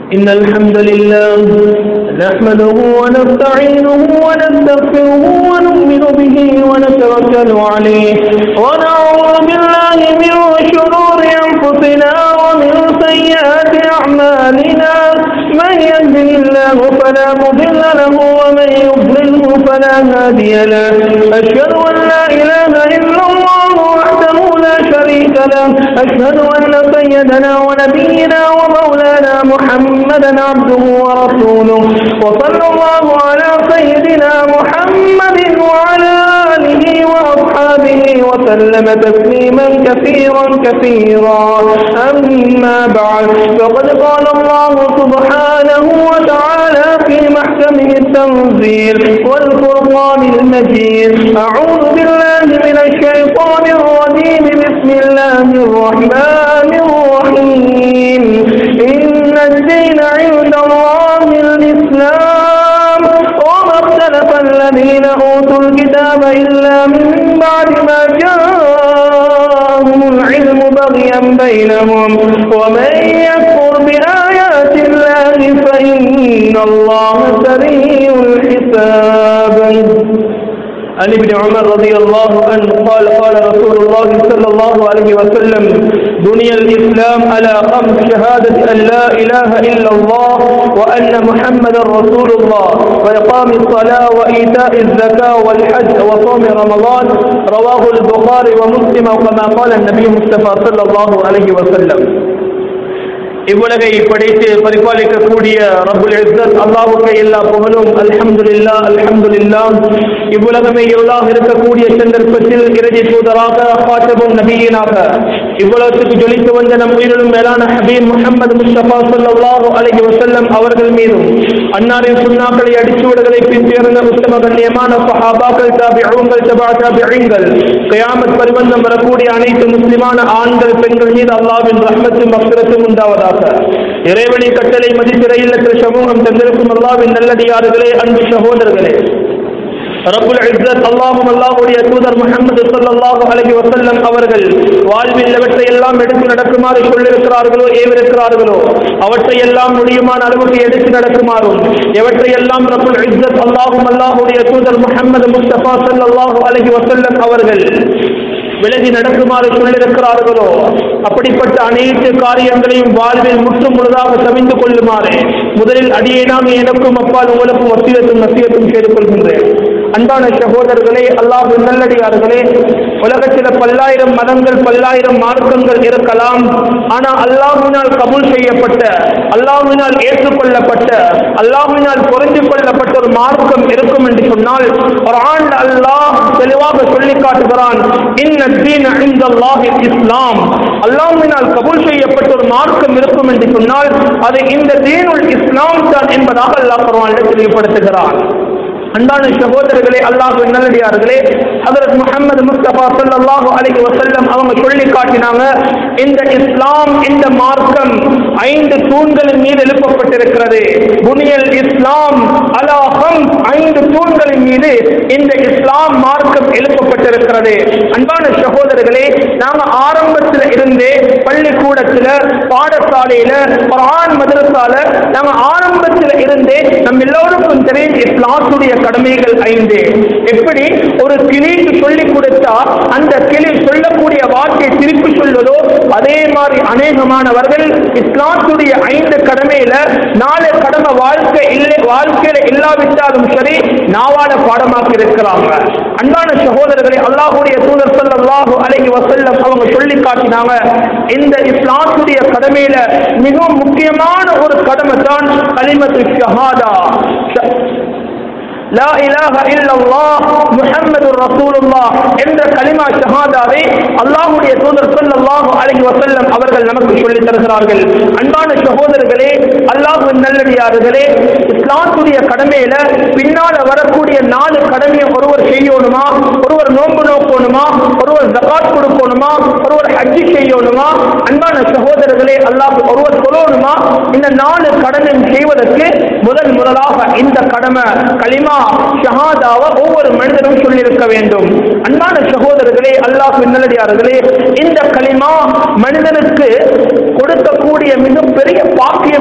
إن الحمد لله نحمده ونستعينه ونستغفره ونؤمن به ونتوكل عليه ونعوذ بالله من شرور أنفسنا ومن سيئات أعمالنا من يهده الله فلا مضل له ومن يضلله فلا هادي له أشهد أن لا إله إلا الله وحده لا شريك له أشهد أن سيدنا ونبينا ومولانا محمدا عبده ورسوله وصلى الله على سيدنا محمد وعلى آله وأصحابه وسلم تسليما كثيرا كثيرا أما بعد فقد قال الله سبحانه وتعالى في محكمه التنزيل والفرقان المجيد أعوذ بالله من الشيطان الرجيم بسم الله الرحمن الرحيم إن الدين عند الله الإسلام وما اختلف الذين أوتوا الكتاب إلا من بعد ما جاءهم العلم بغيا بينهم ومن يكفر بآيات الله فإن الله سريع الحساب عن ابن عمر رضي الله عنه قال قال رسول الله صلى الله عليه وسلم بني الإسلام على خمس شهادة أن لا إله إلا الله وأن محمدا رسول الله وإقام الصلاة وإيتاء الزكاة والحج وصوم رمضان رواه البخاري ومسلم وكما قال النبي مصطفى صلى الله عليه وسلم இவ்வுலகை படைத்து பரிபாலிக்கக்கூடிய ரபுல் இஸ்ஸத் அல்லாஹுக்கு எல்லா புகழும் அல்ஹம்துலில்லா அல்ஹம்துலில்லா இவ்வுலகமே இருளாக இருக்கக்கூடிய சந்தர்ப்பத்தில் இறுதி தூதராக காட்டவும் நபியினாக இவ்வுலகத்துக்கு ஜொலித்து வந்த நம் உயிரிலும் மேலான ஹபீப் முஹம்மது முஸ்தபா ஸல்லல்லாஹு அலைஹி வஸல்லம் அவர்கள் மீதும் அன்னாரின் சுன்னாக்களை அடிச்சுவடுகளை பின்தேர்ந்த உத்தம கண்ணியமான சஹாபாக்கள் தாபிஊங்கள் தபா தாபிஈன்கள் கியாமத் பரிபந்தம் வரக்கூடிய அனைத்து முஸ்லிமான ஆண்கள் பெண்கள் மீது அல்லாஹ்வின் ரஹ்மத்தும் மக்ரத்தும் உண்டாவதாக இறைவனை கட்டளை மதிப்பிறையில் சமூகம் தந்திருக்கும் அல்லாவின் நல்லடியார்களே அன்பு சகோதரர்களே ரப்புல் இஸ்ஸத் அல்லாஹும் அல்லாஹ்வுடைய தூதர் முஹம்மது ஸல்லல்லாஹு அலைஹி வஸல்லம் அவர்கள் வாழ்வில் எவற்றை எல்லாம் எடுத்து நடக்குமாறு சொல்லிருக்கிறார்களோ ஏவிருக்கிறார்களோ அவற்றை எல்லாம் முடியுமான அளவுக்கு எடுத்து நடக்குமாறும் எவற்றை எல்லாம் ரப்புல் இஸ்ஸத் அல்லாஹும் அல்லாஹ்வுடைய தூதர் முஹம்மது முஸ்தபா ஸல்லல்லாஹு அலைஹி வஸல்லம் அவர்கள் விலகி நடக்குமாறு சொல்லிருக்கிறார்களோ அப்படிப்பட்ட அனைத்து காரியங்களையும் வாழ்வில் முற்றும் முழுதாக தவிந்து கொள்ளுமாறு முதலில் அடியேனாம் எனக்கும் அப்பால் உங்களுக்கும் வசியத்தும் நசியத்தும் செய்து கொள்கின்றேன் அன்பான சகோதரர்களே அல்லாஹ் நல்லடியார்களே உலகத்தில் பல்லாயிரம் மதங்கள் பல்லாயிரம் மார்க்கங்கள் இருக்கலாம் ஆனால் அல்லாஹுவினால் கபூல் செய்யப்பட்ட அல்லாஹுவினால் ஏற்றுக்கொள்ளப்பட்ட அல்லாஹுவினால் புரிந்து கொள்ளப்பட்ட ஒரு மார்க்கம் இருக்கும் என்று சொன்னால் ஒரு ஆண்டு அல்லாஹ் தெளிவாக சொல்லி காட்டுகிறான் இஸ்லாம் அல்லாஹினால் கபூல் செய்யப்பட்ட ஒரு மார்க்கம் இருக்கும் என்று சொன்னால் அது இந்த தீனுல் இஸ்லாம் தான் என்பதாக அல்லாஹ் குர்ஆனில் தெளிவுபடுத்துகிறான் அன்பான சகோதரர்களே அல்லாஹ் நல்லடியார்களே ஹதரத் முகமது முஸ்தபா ஸல்லல்லாஹு அலைஹி வஸல்லம் அவங்க சொல்லி காட்டினாங்க இந்த இஸ்லாம் இந்த மார்க்கம் ஐந்து தூண்களின் மீது எழுப்பப்பட்டிருக்கிறது புனியல் இஸ்லாம் அலா ஹம் ஐந்து தூண்களின் மீது இந்த இஸ்லாம் மார்க்கம் எழுப்பப்பட்டிருக்கிறது அன்பான சகோதரர்களே நாங்க ஆரம்பத்தில் இருந்தே பள்ளிக்கூடத்தில் பாடசாலையில குர்ஆன் மதரசால நாங்க ஆரம்பத்தில் இருந்தே நம்ம எல்லோருக்கும் தெரியும் இஸ்லாத்துடைய கடமைகள் ஐந்து எப்படி ஒரு கிளிக்கு சொல்லிக் கொடுத்தா அந்த கிளி சொல்லக்கூடிய வாக்கை திருப்பி சொல்வதோ அதே மாதிரி அநேகமானவர்கள் இஸ்லாத்துடைய ஐந்து கடமையில நாலு கடமை வாழ்க்கை இல்லை வாழ்க்கையில இல்லாவிட்டாலும் சரி நாவால பாடமாக்கி இருக்கிறாங்க அன்பான சகோதரர்களை அல்லாஹுடைய தூதர் ஸல்லல்லாஹு அலைஹி வஸல்லம் அவங்க சொல்லி காட்டினாங்க இந்த இஸ்லாத்துடைய கடமையில மிகவும் முக்கியமான ஒரு கடமை தான் கலிமத்து ஷஹாதா லா இலாஹ இல்லல்லாஹ் முஹம்மதுர் ரசூலுல்லாஹ் என்ற கலிமா ஷஹாதாவை அல்லாஹ்வுடைய தூதர் ஸல்லல்லாஹு அலைஹி வஸல்லம் அவர்கள் நமக்கு சொல்லி தருகிறார்கள் அன்பான சகோதரர்களே அல்லாஹ்வின் நல்லடியார்களே இஸ்லாத்துடைய கடமையில பின்னால வரக்கூடிய நாலு கடமையை ஒருவர் செய்யணுமா ஒருவர் நோன்பு நோக்கணுமா ஒருவர் ஜகாத் கொடுக்கணுமா ஒருவர் ஹஜ்ஜி செய்யணுமா அன்பான சகோதரர்களே அல்லாஹ் ஒருவர் சொல்லணுமா இந்த நாலு கடமையும் செய்வதற்கு முதல் முதலாக இந்த கடமை கலிமா ஷஹாதாவை ஒவ்வொரு மனிதனும் சொல்லியிருக்க வேண்டும் அன்பான சகோதரர்களே அல்லாஹ் நல்லடியார்களே இந்த களிமா மனிதனுக்கு கொடுக்கக்கூடிய மிகப்பெரிய பாக்கியம்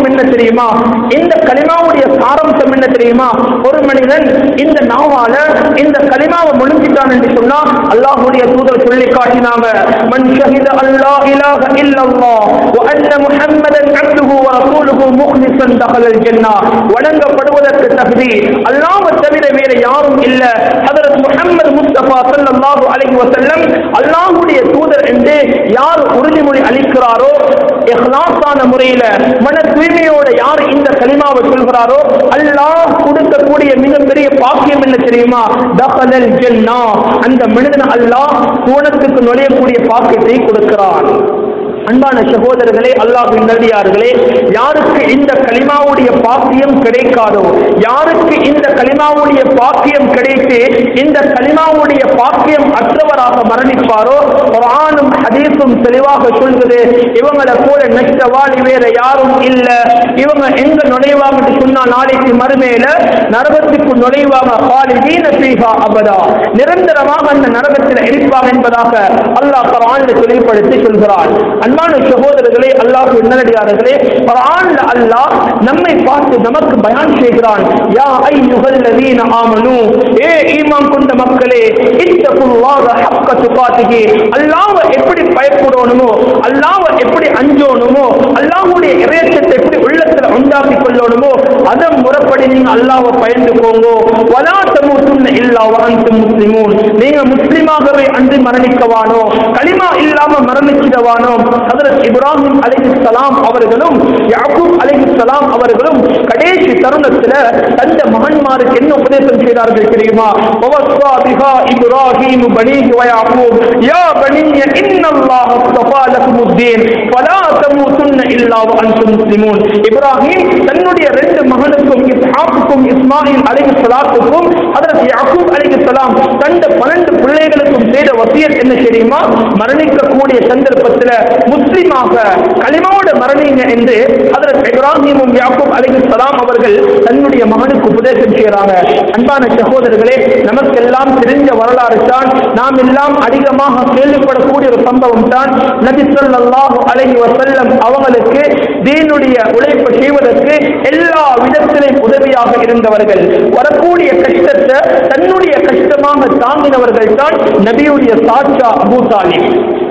பாக்கியம் என்ன தெரியுமா இந்த கலிமாவுடைய சாராம்சம் என்ன தெரியுமா ஒரு மனிதன் இந்த நாவால இந்த கலிமாவை முடிஞ்சிட்டான் என்று சொன்னா அல்லாஹ்வுடைய தூதர் சொல்லி காட்டினாங்க மன் ஷஹித அல்லா இலாஹ இல்லல்லாஹ் வ அன்ன முஹம்மதன் அப்துஹு வ ரசூலுஹு முக்லிஸன் தஹலல் ஜன்னah வழங்கப்படுவதற்கு தகுதி அல்லாஹ்வை தவிர வேற யாரும் இல்ல ஹஜரத் முஹம்மது முஸ்தபா ஸல்லல்லாஹு அலைஹி வஸல்லம் அல்லாஹ்வுடைய தூதர் என்று யார் உறுதிமொழி அளிக்கிறாரோ இஹ்லாஸான முறையில மன தூய்மையோட யார் இந்த கலிமாவை சொல்கிறாரோ அல்லாஹ் கொடுக்கக்கூடிய மிகப்பெரிய பாக்கியம் என்ன தெரியுமா தஹலல் ஜன்னா அந்த மனிதன் அல்லாஹ் சுவனத்துக்கு நுழையக்கூடிய பாக்கியத்தை கொடுக்கிறான் அன்பான சகோதரர்களே அல்லாஹின் நல்லடியார்களே யாருக்கு இந்த கலிமாவுடைய பாக்கியம் கிடைக்காதோ யாருக்கு இந்த கலிமாவுடைய பாக்கியம் கிடைத்து இந்த கலிமாவுடைய பாக்கியம் அற்றவராக மரணிப்பாரோ குர்ஆனும் ஹதீஸும் தெளிவாக சொல்கிறது இவங்களை போல நஷ்டவாளி வேற யாரும் இல்ல இவங்க எங்க நுழைவாங்க என்று சொன்னா நாளைக்கு மறுமையில நரகத்துக்கு நுழைவாங்க காலிதீன ஃபீஹா அபதா நிரந்தரமாக அந்த நரகத்தில் இருப்பாங்க என்பதாக அல்லாஹ் குர்ஆனில் தெளிவுபடுத்தி சொல்கிறார் அன்பான சகோதரர்களே அல்லாஹ் நல்லடியார்களே குர்ஆன்ல அல்லாஹ் நம்மை பார்த்து நமக்கு பயான் செய்கிறான் யா ஐயுஹல் லதீன ஆமனு ஏ ஈமான் கொண்ட மக்களே இத்தகுல்லாஹ ஹக்க துகாத்திஹி அல்லாஹ்வை எப்படி பயப்படணுமோ அல்லாஹ்வை எப்படி அஞ்சோணுமோ அல்லாஹ்வுடைய இறையச்சத்தை எப்படி உள்ளத்துல உண்டாக்கி கொள்ளணுமோ அதன் முறைப்படி நீங்க அல்லாஹ்வை பயந்து போங்க வலா தமூத்துன்ன இல்லா வ அன்தும் முஸ்லிமூன் நீங்க முஸ்லிமாகவே அன்று மரணிக்கவானோ கலிமா இல்லாம மரணிச்சிடவானோ ஹஜரத் இப்ராஹிம் அலைஹிஸ்ஸலாம் அவர்களும் யாக்கூப் அலைஹிஸ்ஸலாம் அவர்களும் கடைசி தருணத்துல தந்த மகன்மாருக்கு என்ன உபதேசம் செய்தார்கள் தெரியுமா வவஸ்ஸா பிஹா இப்ராஹிம் பனீஹி வ யாக்கூப் யா பனிய இன்னல்லாஹ அஸ்தஃபா லகுமுத்தீன் ஃபலா தமூதுன்ன இல்லா வ அன்தும் முஸ்லிமூன் இப்ராஹிம் தன்னுடைய ரெண்டு மகனுக்கும் இஸ்ஹாக்குக்கும் இஸ்மாயில் அலைஹிஸ்ஸலாத்துக்கும் ஹஜரத் யாக்கூப் அலைஹிஸ்ஸலாம் தந்த 12 பிள்ளைகளுக்கும் செய்த வசியத் என்ன தெரியுமா மரணிக்கக்கூடிய சந்தர்ப்பத்துல முஸ்லிமாக களிமாவோட மரணிங்க என்று ஹஜரத் இப்ராஹிமும் யாக்கூப் அலைஹிஸ்ஸலாம் அவர்கள் தன்னுடைய மகனுக்கு உபதேசம் செய்கிறாங்க அன்பான சகோதரர்களே நமக்கெல்லாம் தெரிஞ்ச வரலாறு தான் நாம் எல்லாம் அதிகமாக கேள்விப்படக்கூடிய ஒரு சம்பவம் தான் நபி ஸல்லல்லாஹு அலைஹி வஸல்லம் அவங்களுக்கு தீனுடைய உழைப்பு செய்வதற்கு எல்லா விதத்திலும் உதவியாக இருந்தவர்கள் வரக்கூடிய கஷ்டத்தை தன்னுடைய கஷ்டமாக தாங்கினவர்கள் தான் நபியுடைய சாட்சா அபூ தாலிப்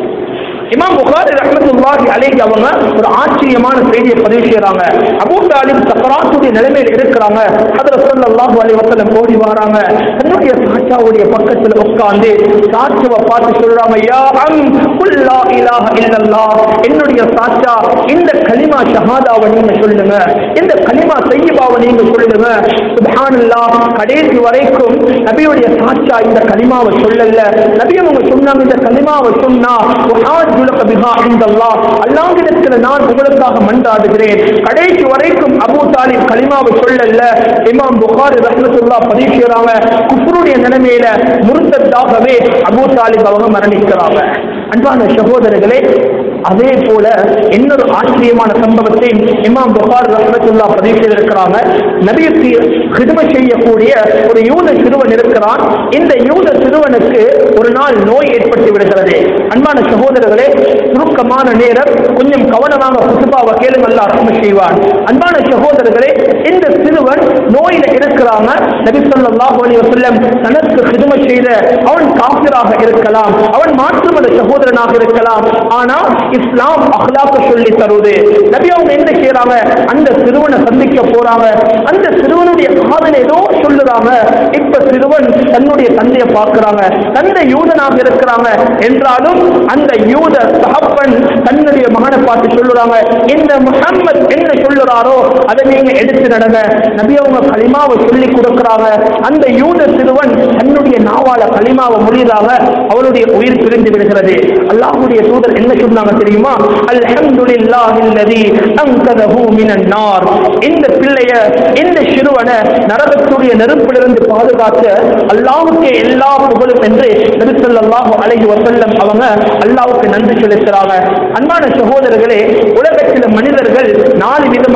இமாம் புகாரி ரஹ்மத்துல்லாஹி அலைஹி அவங்க ஒரு ஆச்சரியமான செய்தியை பதிவு செய்றாங்க அபூ தாலிப் சக்கராத்துடைய நிலைமையில் இருக்கிறாங்க ஹதரத் ஸல்லல்லாஹு அலைஹி வஸல்லம் ஓடி வராங்க தன்னுடைய சாச்சாவுடைய பக்கத்துல உட்கார்ந்து சாட்சாவை பார்த்து சொல்றாங்க யா அம் குல் லா இலாஹ இல்லல்லாஹ் என்னுடைய சாச்சா இந்த கலிமா ஷஹாதாவை நீங்க சொல்லுங்க இந்த கலிமா தையிபாவை நீங்க சொல்லுங்க சுப்ஹானல்லாஹ் கடைசி வரைக்கும் நபியுடைய சாச்சா இந்த கலிமாவை சொல்லல நபி அவங்க சொன்னாங்க இந்த கலிமாவை சொன்னா உஹாஜுலக பிஹா இந்தல்லாஹ் அல்லாஹ்விடத்தில் நான் உங்களுக்காக மன்றாடுகிறேன் கடைசி வரைக்கும் அபூ தாலிப் கலிமாவை சொல்லல இமாம் புகாரி ரஹ்மத்துல்லாஹ் பதிவு செய்றாங்க குஃப்ருடைய நிலைமையில முருத்தத்தாகவே அபூ தாலிப் அவங்க மரணிக்கிறாங்க அன்பான சகோதரர்களே அதே போல இன்னொரு ஆச்சரியமான சம்பவத்தை இமாம் புகார் ரஹ்மத்துல்லா பதிவு செய்திருக்கிறாங்க நபிக்கு ஹிதுமை செய்யக்கூடிய ஒரு யூத சிறுவன் இருக்கிறான் இந்த யூத சிறுவனுக்கு ஒரு நாள் நோய் ஏற்பட்டு விடுகிறது அன்பான சகோதரர்களே சுருக்கமான நேரம் கொஞ்சம் கவனமாக குசுபாவை கேளுங்க அல்லா ரஹ்ம செய்வான் அன்பான சகோதரர்களே இந்த சிறுவன் நோயில இருக்கிறாங்க நபி ஸல்லல்லாஹு அலைஹி வஸல்லம் தனக்கு ஹிதுமை செய்த அவன் காபிராக இருக்கலாம் அவன் மாற்றுமத சகோதரனாக இருக்கலாம் ஆனா இஸ்லாம் அஹ்லாக்க சொல்லி தருவது நபி அவங்க என்ன செய்யறாங்க அந்த சிறுவனை சந்திக்க போறாங்க அந்த சிறுவனுடைய காதல் ஏதோ சொல்லுறாங்க இப்ப சிறுவன் தன்னுடைய தந்தையை பார்க்கிறாங்க தந்தை யூதனாக இருக்கிறாங்க என்றாலும் அந்த யூத தகப்பன் தன்னுடைய மகனை பார்த்து சொல்லுறாங்க இந்த முஹம்மத் என்ன சொல்லுறாரோ அதை நீங்க எடுத்து நடங்க நபி அவங்க களிமாவை சொல்லி கொடுக்கறாங்க அந்த யூத சிறுவன் தன்னுடைய நாவால களிமாவை முடியறாங்க அவருடைய உயிர் பிரிந்து விடுகிறது அல்லாஹ்வுடைய தூதர் என்ன சொன்னாங்க தெரியுமா அல்ஹம்துலில்லாஹி அல்லதி அன்கதஹு மினன் நார் இந்த பிள்ளைய இந்த சிறுவனை நரகத்துடைய நெருப்பிலிருந்து பாதுகாத்த அல்லாஹ்வுக்கு எல்லா புகழும் என்று நபி ஸல்லல்லாஹு அலைஹி வஸல்லம் அவங்க அல்லாஹ்வுக்கு நன்றி செலுத்துறாங்க அன்பான சகோதரர்களே உலகத்தில் மனிதர்கள் நாலு விதமாக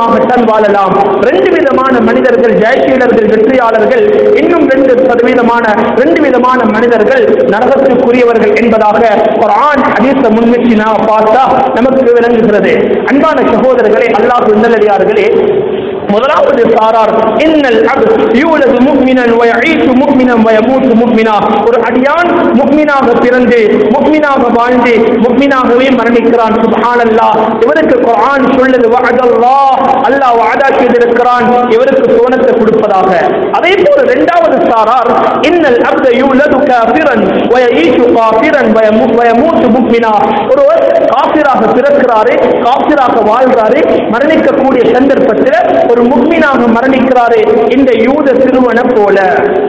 சதவீதமாகத்தான் வாழலாம் ரெண்டு விதமான மனிதர்கள் ஜெயசீலர்கள் வெற்றியாளர்கள் இன்னும் ரெண்டு சதவீதமான ரெண்டு விதமான மனிதர்கள் நரகத்திற்குரியவர்கள் என்பதாக ஒரு ஆண் ஹதீஸ முன்வச்சு நாம் பார்த்தா நமக்கு விளங்குகிறது அன்பான சகோதரர்களே அல்லாஹ் நல்லடியார்களே முதலாவது சாரார் இன்னல் அப்த் யூலது முஃமினன் வ யஈஷு முஃமினன் வ யமூத்து முஃமினா ஒரு அடியான் முஃமினாக பிறந்து முஃமினாக வாழ்ந்து முஃமினாகவே மரணிக்கிறான் சுப்ஹானல்லாஹ் இவருக்கு குர்ஆன் சொல்லுது வஅதல்லாஹ் அல்லாஹ் வஅதா செய்திருக்கிறான் இவருக்கு சோனத்தை கொடுப்பதாக அதே போல இரண்டாவது சாரார் இன்னல் அப்த யூலது காஃபிரன் வ யஈஷு காஃபிரன் வ யமூ- வ யமூத்து முஃமினா ஒருவர் காஃபிராக பிறக்கிறாரு காஃபிராக வாழ்றாரு மரணிக்கக்கூடிய சந்தர்ப்பத்தில் ஒரு முக்மீனாக மரணிக்கிறாரு இந்த யூத சிறுவனை போல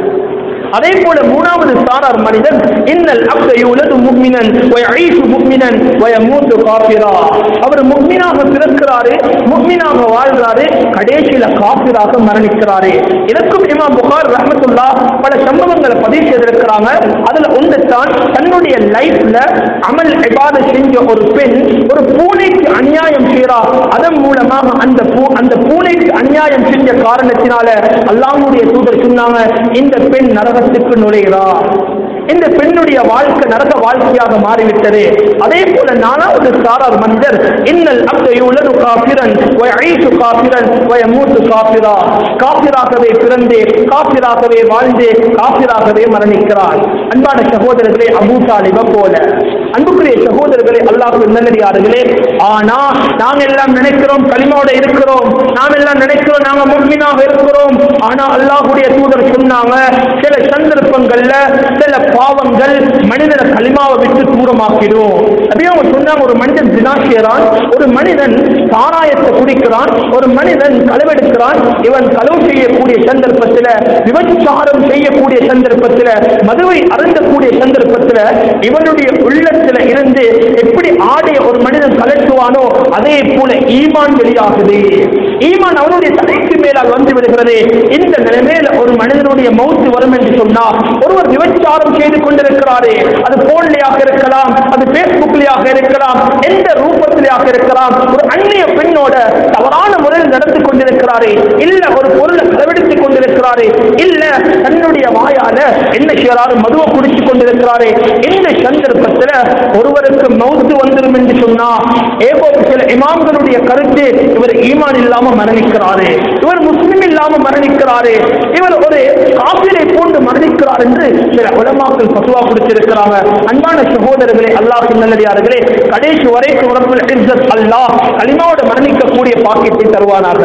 அதே போல மூணாவது சாரார் மனிதன் இன்னல் அப்த யூலது முக்மினன் வ யஈஷு முக்மினன் வ யமூத்து காஃபிரா அவர் முக்மினாக பிறக்கிறாரு முக்மினாக வாழ்றாரு கடைசியில காஃபிராக மரணிக்கிறாரு இதற்கும் இமாம் புகார் ரஹ்மத்துல்லா பல சம்பவங்களை பதிவு செய்திருக்கிறாங்க அதுல ஒன்று தான் தன்னுடைய லைஃப்ல அமல் இபாத செஞ்ச ஒரு பெண் ஒரு பூனைக்கு அநியாயம் செய்றா அதன் மூலமாக அந்த பூ அந்த பூனைக்கு அநியாயம் செஞ்ச காரணத்தினால அல்லாஹ்வுடைய தூதர் சொன்னாங்க இந்த பெண் நரகத்துக்கு நுழைகிறார் இந்த பெண்ணுடைய வாழ்க்கை நரக வாழ்க்கையாக மாறிவிட்டது அதே போல நாலாவது சாரார் மனிதர் இன்னல் அப்த யூலது காஃபிரன் வ யஈஷு காஃபிரன் வ யமூத்து காஃபிரா காஃபிராகவே பிறந்து காஃபிராகவே வாழ்ந்து காஃபிராகவே மரணிக்கிறார் அன்பான சகோதரர்களே அபூ தாலிப போல அன்புக்குரிய சகோதரர்களே அல்லாஹ் நல்லடியார்களே ஆனா நாங்க எல்லாம் நினைக்கிறோம் களிமாவோட இருக்கிறோம் நாம் எல்லாம் நினைக்கிறோம் நாங்க முக்மினாக இருக்கிறோம் ஆனா அல்லாஹ்வுடைய தூதர் சொன்னாங்க சில சந்தர்ப்பங்கள்ல சில பாவங்கள் மனிதனை களிமாவை விட்டு தூரமாக்கிடும் அப்படியே அவங்க சொன்னாங்க ஒரு மனிதன் தினா செய்யறான் ஒரு மனிதன் சாராயத்தை குடிக்கிறான் ஒரு மனிதன் களவெடுக்கிறான் இவன் களவு செய்யக்கூடிய சந்தர்ப்பத்தில் விபச்சாரம் செய்யக்கூடிய சந்தர்ப்பத்தில் மதுவை அருந்தக்கூடிய சந்தர்ப்பத்தில் இவனுடைய உள்ளத்துல இருந்து எப்படி ஆடைய ஒரு மனிதன் கலட்டுவானோ அதே போல ஈமான் வெளியாகுது ஈமான் அவனுடைய தலைக்கு மேலால் வந்து விடுகிறது இந்த நிலைமையில ஒரு மனிதனுடைய மௌத்து வரும் என்று சொன்னால் ஒருவர் விபச்சாரம் செய்து கொண்டிருக்கிறாரே அது போன்லையாக இருக்கலாம் அது பேஸ்புக்லையாக இருக்கலாம் எந்த ரூபத்திலேயாக இருக்கலாம் ஒரு அந்நிய பெண்ணோட தவறான முறையில் நடந்து கொண்டிருக்கிறாரே இல்ல ஒரு பொருளை செலவழித்துக் கொண்டிருக்கிறாரே இல்ல தன்னுடைய வாயால என்ன செய்யறாரு மதுவை குடிச்சு கொண்டிருக்கிறாரே இந்த சந்தர்ப்பத்துல ஒருவருக்கு மௌத்து வந்துடும் என்று சொன்னா ஏகோ சில இமாம்களுடைய கருத்து இவர் ஈமான் இல்லாம மரணிக்கிறாரு இவர் முஸ்லிம் இல்லாம மரணிக்கிறாரு இவர் ஒரு காபிரை போன்று மரணிக்கிறார் என்று சில உலமாக்கள் பசுவா கொடுத்திருக்கிறாங்க அன்பான சகோதரர்களே அல்லாஹ் நல்லடியார்களே கடைசி வரைக்கும் ரப்புல் இஸ்ஸத் அல்லாஹ் கலிமாவோட மரணிக்கக்கூடிய பாக்கியத்தை தருவானாக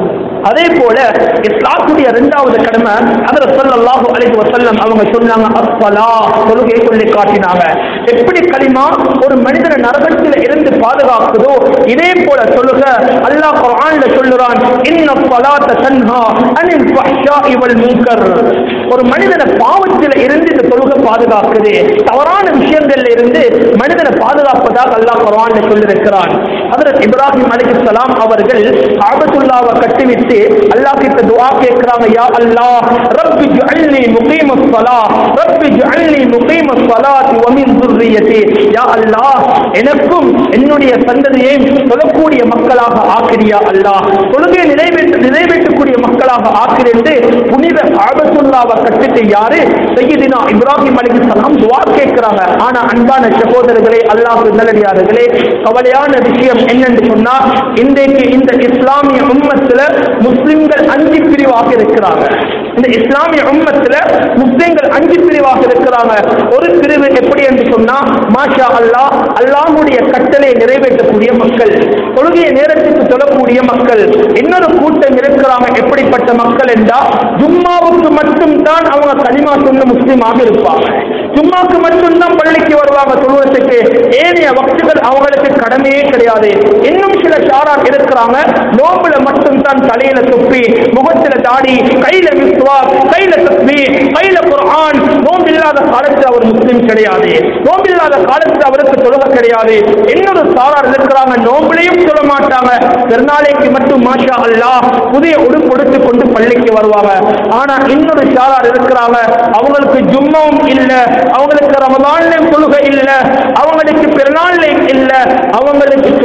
அதே போல இஸ்லாத்துடைய இரண்டாவது கடமை அதுல ஸல்லல்லாஹு அலைஹி வஸல்லம் அவங்க சொன்னாங்க அஸ்ஸலா தொழுகை சொல்லி காட்டினாங்க எப்படி களிமா ஒரு மனிதனை நரகத்தில் இருந்து பாதுகாக்குதோ இதே போல தொழுக அல்லாஹ் குர்ஆன்ல சொல்லுறான் இன்ன ஸலாத்த தன்ஹா அனில் ஃபஹ்ஷாஇ வல் முன்கர் ஒரு மனிதனை பாவத்தில் இருந்து இந்த தொழுகை பாதுகாக்குது தவறான விஷயங்கள்ல இருந்து மனிதனை பாதுகாப்பதாக அல்லாஹ் குர்ஆன்ல சொல்லியிருக்கிறான் ஹஜரத் இப்ராஹிம் அலைஹிஸ்ஸலாம் அவர்கள் காபத்துல்லாவை கட்டிவிட்டு அல்லாஹ் கிட்ட துஆ கேட்கிறாங்க யா அல்லாஹ் ரப்பி ஜஅல்னி முகீமஸ் ஸலாத் ரப்பி ஜஅல்னி முகீமஸ் ஸலாத் வ மின் ذُرِّيَّتِي யா அல்லாஹ் எனக்கும் என்னுடைய சந்ததியையும் தொழக்கூடிய மக்களாக ஆக்கிறியா அல்லாஹ் தொழுகை நிறைவேற்ற நிறைவேற்றக்கூடிய மக்களாக ஆக்கிருந்து புனித காபத்துல்லாவை கட்டிட்டு யாரு சையதினா இப்ராஹிம் அலைஹிஸ்ஸலாம் துஆ கேட்கிறாங்க ஆனா அன்பான சகோதரர்களே அல்லாஹ் நல்லடியார்களே கவலையான விஷயம் என்னன்னு சொன்னா இன்றைக்கு இந்த இஸ்லாமிய உம்மத்துல முஸ்லிம்கள் அஞ்சு பிரிவாக இருக்கிறாங்க இந்த இஸ்லாமிய உம்மத்துல முஸ்லிம்கள் அஞ்சு பிரிவாக இருக்கிறாங்க ஒரு பிரிவு எப்படி என்று சொன்னா மாஷா அல்லாஹ் அல்லாஹ்வுடைய கட்டளை நிறைவேற்றக்கூடிய மக்கள் தொழுகைய நேரத்துக்கு தொழக்கூடிய மக்கள் இன்னொரு கூட்டம் இருக்கிறாங்க எப்படிப்பட்ட மக்கள் என்றா ஜும்மாவுக்கு மட்டும் தான் அவங்க கலிமா சொன்ன முஸ்லீமாக இருப்பாங்க ஜும்மாக்கு மட்டும்தான் பள்ளிக்கு வருவாங்க தொழுவத்துக்கு ஏனைய வக்துகள் அவங்களுக்கு கடமையே கிடையாது இன்னும் சில ஷாரார் இருக்கிறாங்க நோம்புல மட்டும் தான் தலையில தொப்பி முகத்துல தாடி கையில மிஸ்வா கையில தஸ்மி கையில குர்ஆன் நோம்பில்லாத காலத்தில் அவர் முஸ்லீம் கிடையாது நோம்பில்லாத காலத்தில் அவருக்கு தொழுக கிடையாது இன்னொரு சாரார் இருக்கிறாங்க நோம்பிலையும் சொல்ல மாட்டாங்க பெருநாளைக்கு மட்டும் மாஷா அல்லாஹ் புதிய உடுப்பு உடுத்து கொண்டு பள்ளிக்கு வருவாங்க ஆனா இன்னொரு ஷாரார் இருக்கிறாங்க அவங்களுக்கு ஜும்மாவும் இல்ல அவங்களுக்கு ரமதான்லயும் தொழுகை இல்ல அவங்களுக்கு பெருநாள்லையும் இல்ல அவங்களுக்கு தொழுகை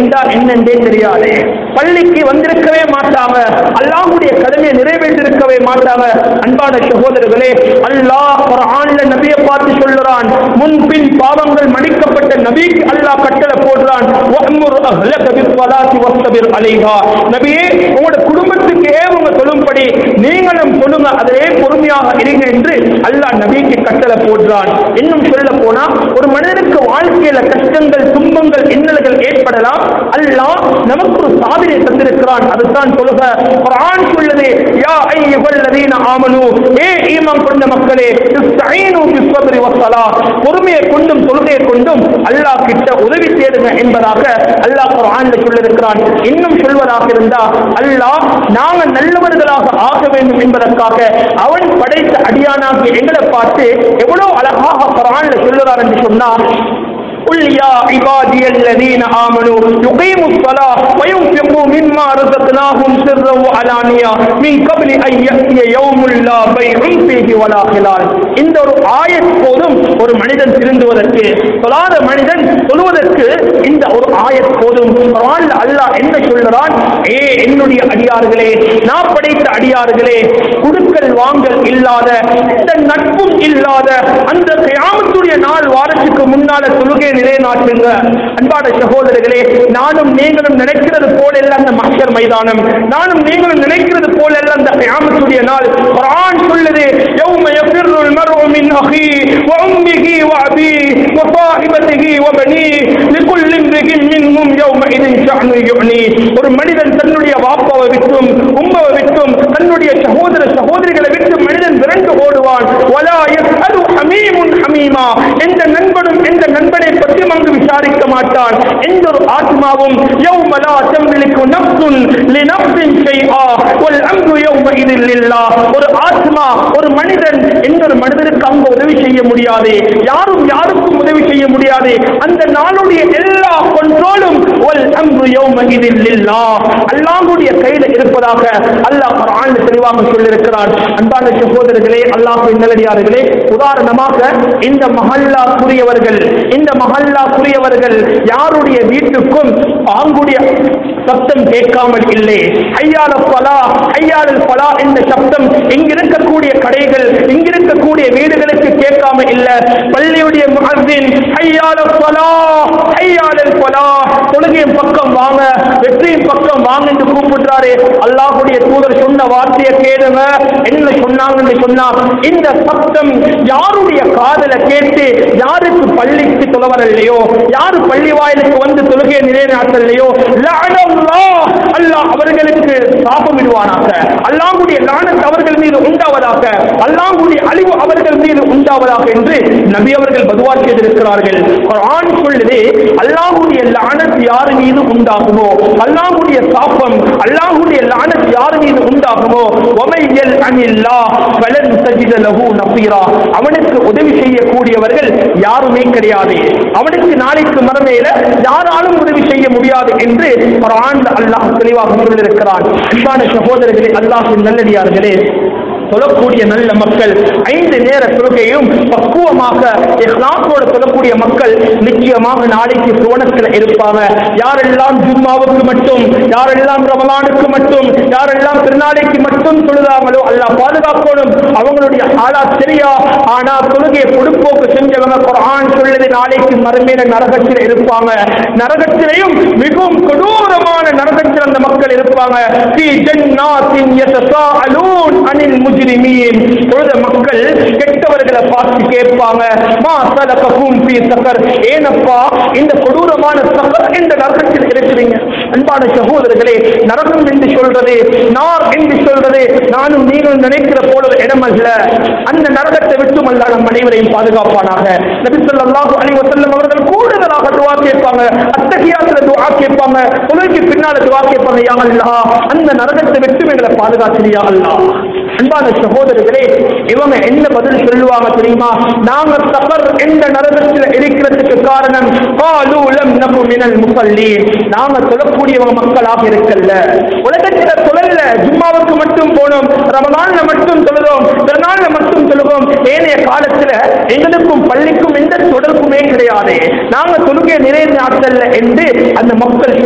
என்றா என்னென்றே தெரியாது பள்ளிக்கு வந்திருக்கவே மாட்டாங்க அல்லாஹ்வுடைய கடமையை நிறைவேற்றிருக்கவே மாட்டாங்க அன்பான சகோதரர்களே அல்லாஹ் குர்ஆன்ல நபியை பார்த்து சொல்லுறான் முன்பின் பாவங்கள் மன்னிக்கப்பட்ட நபிக்கு அல்லாஹ் கட்டளை போடுறான் வஅமுர் அஹ்லக பிஸ்ஸலாத்தி வஸ்தபிர் அலைஹா நபியே உங்களோட குடும்பத்துக்கு ஏவுங்க தொழும்படி நீங்களும் தொழுங்க அதே பொறுமையாக இருங்க என்று அல்லாஹ் நபிக்கு கட்டளை போடுறான் இன்னும் சொல்ல போனா ஒரு மனிதனுக்கு வாழ்க்கையில கஷ்டங்கள் துன்பங்கள் இன்னல்கள் ஏற்படலாம் அல்லாஹ் நமக்கு ஒரு சாதனை தந்திருக்கிறான் அதுதான் சொல்லுக குர்ஆன் சொல்லுது யா அய்யுஹல்லதீன ஆமனு ஏ ஈமான் கொண்ட மக்களே இஸ்தஈனு பிஸ்ஸப்ரி வஸ்ஸலா பொறுமையை கொண்டும் தொழுகையை கொண்டும் அல்லாஹ் கிட்ட உதவி தேடுங்க என்பதாக அல்லாஹ் குர்ஆன்ல சொல்லியிருக்கிறான் இன்னும் சொல்வதாக இருந்தா அல்லாஹ் நாங்க நல்லவர்களாக ஆக வேண்டும் என்பதற்காக அவன் படைத்த அடியானாகி எங்களை பார்த்து எவ்வளவு அழகாக குர்ஆன்ல சொல்லுறார் என்று சொன்னா قل يا عبادي الذين آمنوا يقيموا الصلاة وينفقوا مما رزقناهم سرا وعلانية من قبل أن يأتي يوم لا بيع فيه ولا خلال இந்த ஒரு ஆயத் போதும் ஒரு மனிதன் திருந்துவதற்கு தொழாத மனிதன் சொல்வதற்கு இந்த ஒரு ஆயத் போதும் குர்ஆன்ல அல்லாஹ் என்ன சொல்கிறான் ஏ என்னுடைய அடியார்களே நான் படைத்த அடியார்களே குடுக்கல் வாங்கல் இல்லாத எந்த நட்பும் இல்லாத அந்த கியாமத்துடைய நாள் வாரத்துக்கு முன்னால தொழுகை நிலைநாட்டுங்க அன்பான சகோதரர்களே நானும் நீங்களும் நினைக்கிறது போல அல்ல அந்த மஹ்ஷர் மைதானம் நானும் நீங்களும் நினைக்கிறது போல அல்ல அந்த கியாமத்துடைய நாள் குர்ஆன் சொல்லுது யௌம யஃபிர்ரு المرء من أخيه وأمه وأبيه وصاحبته وبنيه لكل امرئ منهم يومئذ شأن يعنيه ஒரு மனிதன் தன்னுடைய வாப்பாவை விட்டும் உம்மாவை விட்டும் தன்னுடைய சகோதர சகோதரிகளை விட்டு மனிதன் விரண்டு ஓடுவான் வலா யஸ்அலு ஹமீமுன் ஹமீமா எந்த நண்பனும் எந்த நண்பனை பற்றி அங்கு விசாரிக்க மாட்டான் எந்த ஒரு ஆத்மாவும் யௌம லா தம்லிக்கு நஃப்சுன் லினஃப்சின் ஷைஆ வல் அம்ரு யௌமஇதின் லில்லாஹ் ஒரு ஆத்மா ஒரு மனிதன் எந்த ஒரு மனிதனுக்கு அங்கு உதவி செய்ய முடியாது யாரும் யாருக்கும் உதவி செய்ய முடியாது அந்த நாளுடைய எல்லா கண்ட்ரோலும் வல் அம்ரு யௌமஇதின் லில்லாஹ் அல்லாஹ்வுடைய கையில இருப்பதாக அல்லாஹ் குர்ஆன்ல தெளிவாக சொல்லியிருக்கிறான் அன்பான சகோதரர்களே அல்லாஹ்வின் நல்லடியார்களே உதாரணமாக இந்த மஹல்லா கூறியவர்கள் இந்த மஹல்லா கூறியவர்கள் யாருடைய வீட்டுக்கும் பாங்குடைய சப்தம் கேட்காமல் இல்லை ஐயால பலா ஐயாளல் பலா என்ற சப்தம் இங்கிருக்கக்கூடிய கடைகள் இங்கிருக்கக்கூடிய வீடுகளுக்கு கேட்காம இல்ல பள்ளியுடைய முஹத்தின் ஐயால பலா ஐயாளல் பலா தொழுகையின் பக்கம் வாங்க வெற்றியின் பக்கம் வாங்க என்று கூப்பிடுறாரு அல்லாஹ்வுடைய தூதர் சொன்ன வார்த்தையை கேளுங்க என்ன சொன்னாங்கன்னு சொன்னா இந்த சப்தம் யாருடைய காதல கேட்டு யாருக்கு பள்ளிக்கு தொலைவரலையோ யாரு பள்ளி வாயிலுக்கு வந்து தொழுகையை நிலைநாட்டலையோ லஅனல்லாஹ் அல்லாஹ் அவர்களுக்கு சாபம் விடுவானாக அல்லாஹ்வுடைய லானத் அவர்கள் மீது உண்டாவதாக அல்லாஹ்வுடைய அழிவு அவர்கள் மீது உண்டாவதாக என்று நபி அவர்கள் பதுவா செய்திருக்கிறார்கள் குர்ஆன் சொல்லுது அல்லாஹ்வுடைய லானத் யார் மீது உண்டாகுமோ அல்லாஹ்வுடைய சாபம் அல்லாஹ்வுடைய லானத் யார் மீது உண்டாகுமோ வமையல் அனில்லா ஃபலன் தஜித லஹு நஸீரா அவனுக்கு உதவி செய்யக்கூடியவர்கள் யாருமே கிடையாது அவனுக்கு நாளைக்கு மறுமையில யாராலும் உதவி செய்ய முடியாது என்று குர்ஆன்ல அல்லாஹ் தெளிவாக சொல்லியிருக்கிறான் அன்பான சகோதரர்களே அல்லாஹ்வின் நல்லடியார்களே தொழக்கூடிய நல்ல மக்கள் ஐந்து நேர தொழுகையும் பக்குவமாக இஹ்லாஸோட தொழக்கூடிய மக்கள் நிச்சயமாக நாளைக்கு சுவனத்தில் இருப்பாங்க யாரெல்லாம் ஜும்மாவுக்கு மட்டும் யாரெல்லாம் ரமலானுக்கு மட்டும் யாரெல்லாம் திருநாளைக்கு மட்டும் தொழுதாங்களோ அல்லாஹ் பாதுகாக்கணும் அவங்களுடைய ஆளா சரியா ஆனா தொழுகையை பொடுப்போக்கு செஞ்சவங்க குர்ஆன் சொல்லுது நாளைக்கு மறுமையில நரகத்தில் இருப்பாங்க நரகத்திலையும் மிகவும் கொடூரமான நரகத்தில் அந்த மக்கள் இருப்பாங்க ஃபீ ஜன்னாத்தின் யதசாஅலூன் அனில் முஜ்ரிமீன் தொழுத மக்கள் கெட்டவர்களை பார்த்து கேட்பாங்க மா சலககும் ஃபீ சகர் ஏனப்பா இந்த கொடூரமான சகர் என்ற நரகத்தில் இருக்கிறீங்க அன்பான சகோதரர்களே நரகம் என்று சொல்றது நார் என்று சொல்றது நானும் நீங்களும் நினைக்கிற போல ஒரு இடம் அல்ல அந்த நரகத்தை விட்டும் அல்ல நம் அனைவரையும் பாதுகாப்பானாக நபி ஸல்லல்லாஹு அலைஹி வஸல்லம் அவர்கள் கூடுதலாக துஆ கேட்பாங்க அத்தஹியாத்துல துஆ கேட்பாங்க தொழுகைக்கு பின்னால துஆ கேட்பாங்க யா அல்லாஹ் அந்த நரகத்தை விட்டும் எங்களை பாதுகாச்சியா அல்லாஹ் அன்பான சகோதரர்களே இவங்க என்ன பதில் சொல்லுவாங்க தெரியுமா நாங்க சஃபர் எந்த நரகத்தில் இருக்கிறதுக்கு காரணம் காலு லம் நகு மினல் முஸல்லீன் நாங்க தொழக்கூடியவங்க மக்களாக இருக்கல்ல உலகத்துல தொழல்ல ஜும்மாவுக்கு மட்டும் போனோம் ரமலான்ல மட்டும் தொழுதோம் திருநாள்ல மட்டும் தொழுவோம் ஏனைய காலத்துல எங்களுக்கும் பள்ளிக்கும் எந்த தொடர்புமே கிடையாது நாங்க தொழுகை நிறைய நாட்கள்ல என்று அந்த மக்கள் சொல்ல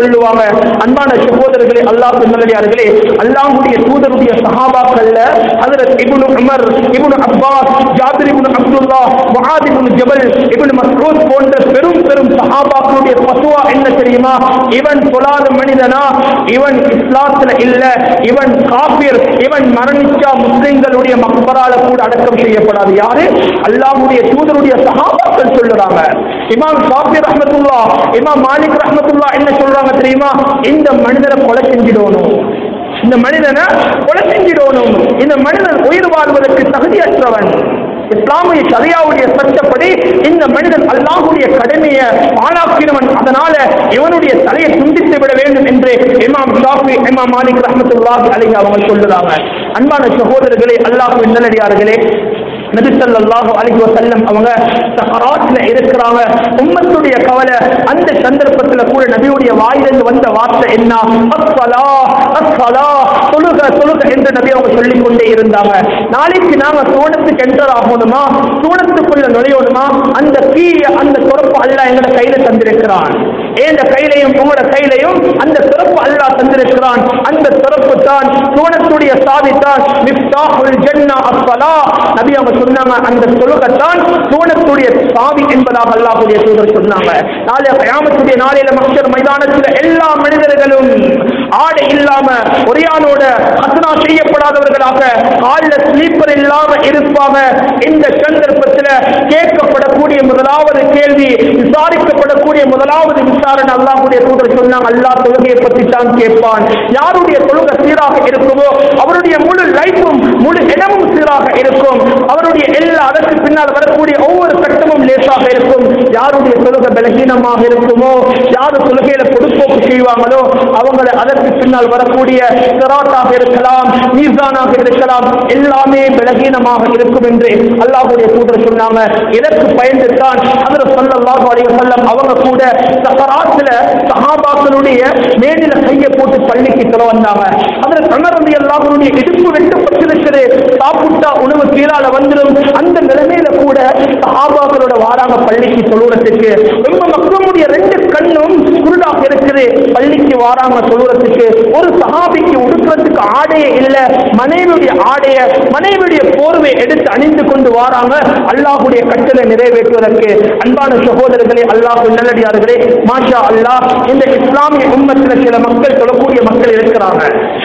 சொல்லுவாங்க அன்பான சகோதரர்களே அல்லாஹ் நல்லடியார்களே அல்லாஹ்வுடைய தூதருடைய சஹாபாக்கள்ல ஹஜரத் இப்னு உமர் இப்னு அப்பாஸ் ஜாபிர் இப்னு அப்துல்லா முஆத் இப்னு ஜபல் இப்னு மஸ்ஊத் போன்ற பெரும் பெரும் சஹாபாக்களுடைய பத்துவா என்ன தெரியுமா இவன் தொழாத மனிதனா இவன் இஸ்லாத்துல இல்ல இவன் காபிர் இவன் மரணிச்சா முஸ்லிம்களுடைய மக்பரால கூட அடக்கம் செய்யப்படாது யாரு அல்லாஹ்வுடைய தூதருடைய சஹாபாக்கள் சொல்லுறாங்க இமாம் ஷாஃபி ரஹ்மத்துல்லா இமாம் மாலிக் ரஹ்மத்துல்லா என்ன சொல்றாங்க தெரியுமா இந்த மனிதரை கொலை செஞ்சிடணும் இந்த மனிதனை கொலை செஞ்சிடணும் இந்த மனிதன் உயிர் வாழ்வதற்கு தகுதியற்றவன் இஸ்லாமிய சரியாவுடைய சட்டப்படி இந்த மனிதன் அல்லாஹுடைய கடமையை பாழாக்கினவன் அதனால இவனுடைய தலையை துண்டித்து விட வேண்டும் என்று இமாம் ஷாஃபி இமாம் மாலிக் ரஹமத்துல்லாஹி அலைஹி அவங்க சொல்லுறாங்க அன்பான சகோதரர்களே அல்லாஹ்வின் நல்லடியார்களே நபி ஸல்லல்லாஹு அலைஹி வஸல்லம் அவங்க சக்கராத்ல இருக்கிறாங்க உம்மத்துடைய கவலை அந்த சந்தர்ப்பத்துல கூட நபியுடைய வாயிலிருந்து வந்த வார்த்தை என்ன அஸ்ஸலா அஸ்ஸலா தொழுக தொழுக என்று நபி அவங்க சொல்லிக் கொண்டே இருந்தாங்க நாளைக்கு நாங்க சூனத்துக்கு என்டர் ஆகணுமா சூனத்துக்குள்ள நுழையணுமா அந்த கீய அந்த துறப்பு அல்லாஹ் எங்கட கையில தந்திருக்கிறான் ஏந்த கையிலையும் உங்களோட கையிலையும் அந்த திறப்பு அல்லாஹ் தந்திருக்கிறான் அந்த திறப்பு தான் சூனத்துடைய சாவி தான் மிஃப்தாஹுல் ஜன்னா அஸ்ஸலா நபி அவங்க சொன்னாங்க அந்த தொழுகத்தான் சூனத்துடைய சாவி என்பதாக அல்லாஹ்வுடைய தூதர் சொன்னாங்க நாளை கயாமத்துடைய நாளையில மக்சர் மைதானத்தில் எல்லா மனிதர்களும் ஆடை இல்லாம ஒரியானோட ஹசனா செய்யப்படாதவர்களாக காலில் ஸ்லீப்பர் இல்லாம இருப்பாங்க இந்த சந்தர்ப்பத்தில் கேட்கப்படக்கூடிய முதலாவது கேள்வி விசாரிக்கப்படக்கூடிய முதலாவது விசாரணை அல்லாஹ்வுடைய தூதர் சொன்னாங்க அல்லாஹ் தொழுகையை பற்றி தான் கேட்பான் யாருடைய தொழுகை சீராக இருக்குமோ அவருடைய முழு லைஃபும் முழு இடமும் சீராக இருக்கும் அவருடைய எல்லா அதற்கு பின்னால் வரக்கூடிய ஒவ்வொரு கட்டமும் லேசாக இருக்கும் யாருடைய தொழுகை பலகீனமாக இருக்குமோ யாரு தொழுகையில பொதுப்போக்கு செய்வாங்களோ அவங்களை அதற்கு பின்னால் வரக்கூடிய சிராட்டாக இருக்கலாம் மீசானாக இருக்கலாம் எல்லாமே பலகீனமாக இருக்கும் என்று அல்லாஹுடைய தூதர் சொன்னாங்க இதற்கு பயந்து தான் அதில் சொல்லல்லாஹு அலைஹி வஸல்லம் அவங்க கூட சக்கராத்துல சஹாபாக்களுடைய மேலில கையை போட்டு பள்ளிக்கு தர வந்தாங்க அதில் கணரந்தி அல்லாஹனுடைய இடுப்பு வெட்டப்பட்டிருக்கிறது சாப்பிட்டா உணவு கீழால வந்துடும் அந்த நிலைமையில கூட சஹாபாக்களோட வாராங்க பள்ளிக்கு தொழுறதுக்கு ரொம்ப மக்களுடைய ரெண்டு கண்ணும் குருடாக இருக்குது பள்ளிக்கு வாராங்க தொழுறதுக்கு ஒரு சஹாபிக்கு உடுக்கிறதுக்கு ஆடையே இல்ல மனைவியுடைய ஆடைய மனைவியுடைய போர்வை எடுத்து அணிந்து கொண்டு வாராங்க அல்லாஹுடைய கட்டளை நிறைவேற்றுவதற்கு அன்பான சகோதரர்களே அல்லாஹ் நல்லடியார்களே மாஷா அல்லாஹ் இந்த இஸ்லாமிய உம்மத்தில் சில மக்கள் சொல்லக்கூடிய மக்கள் இருக்கிறாங்க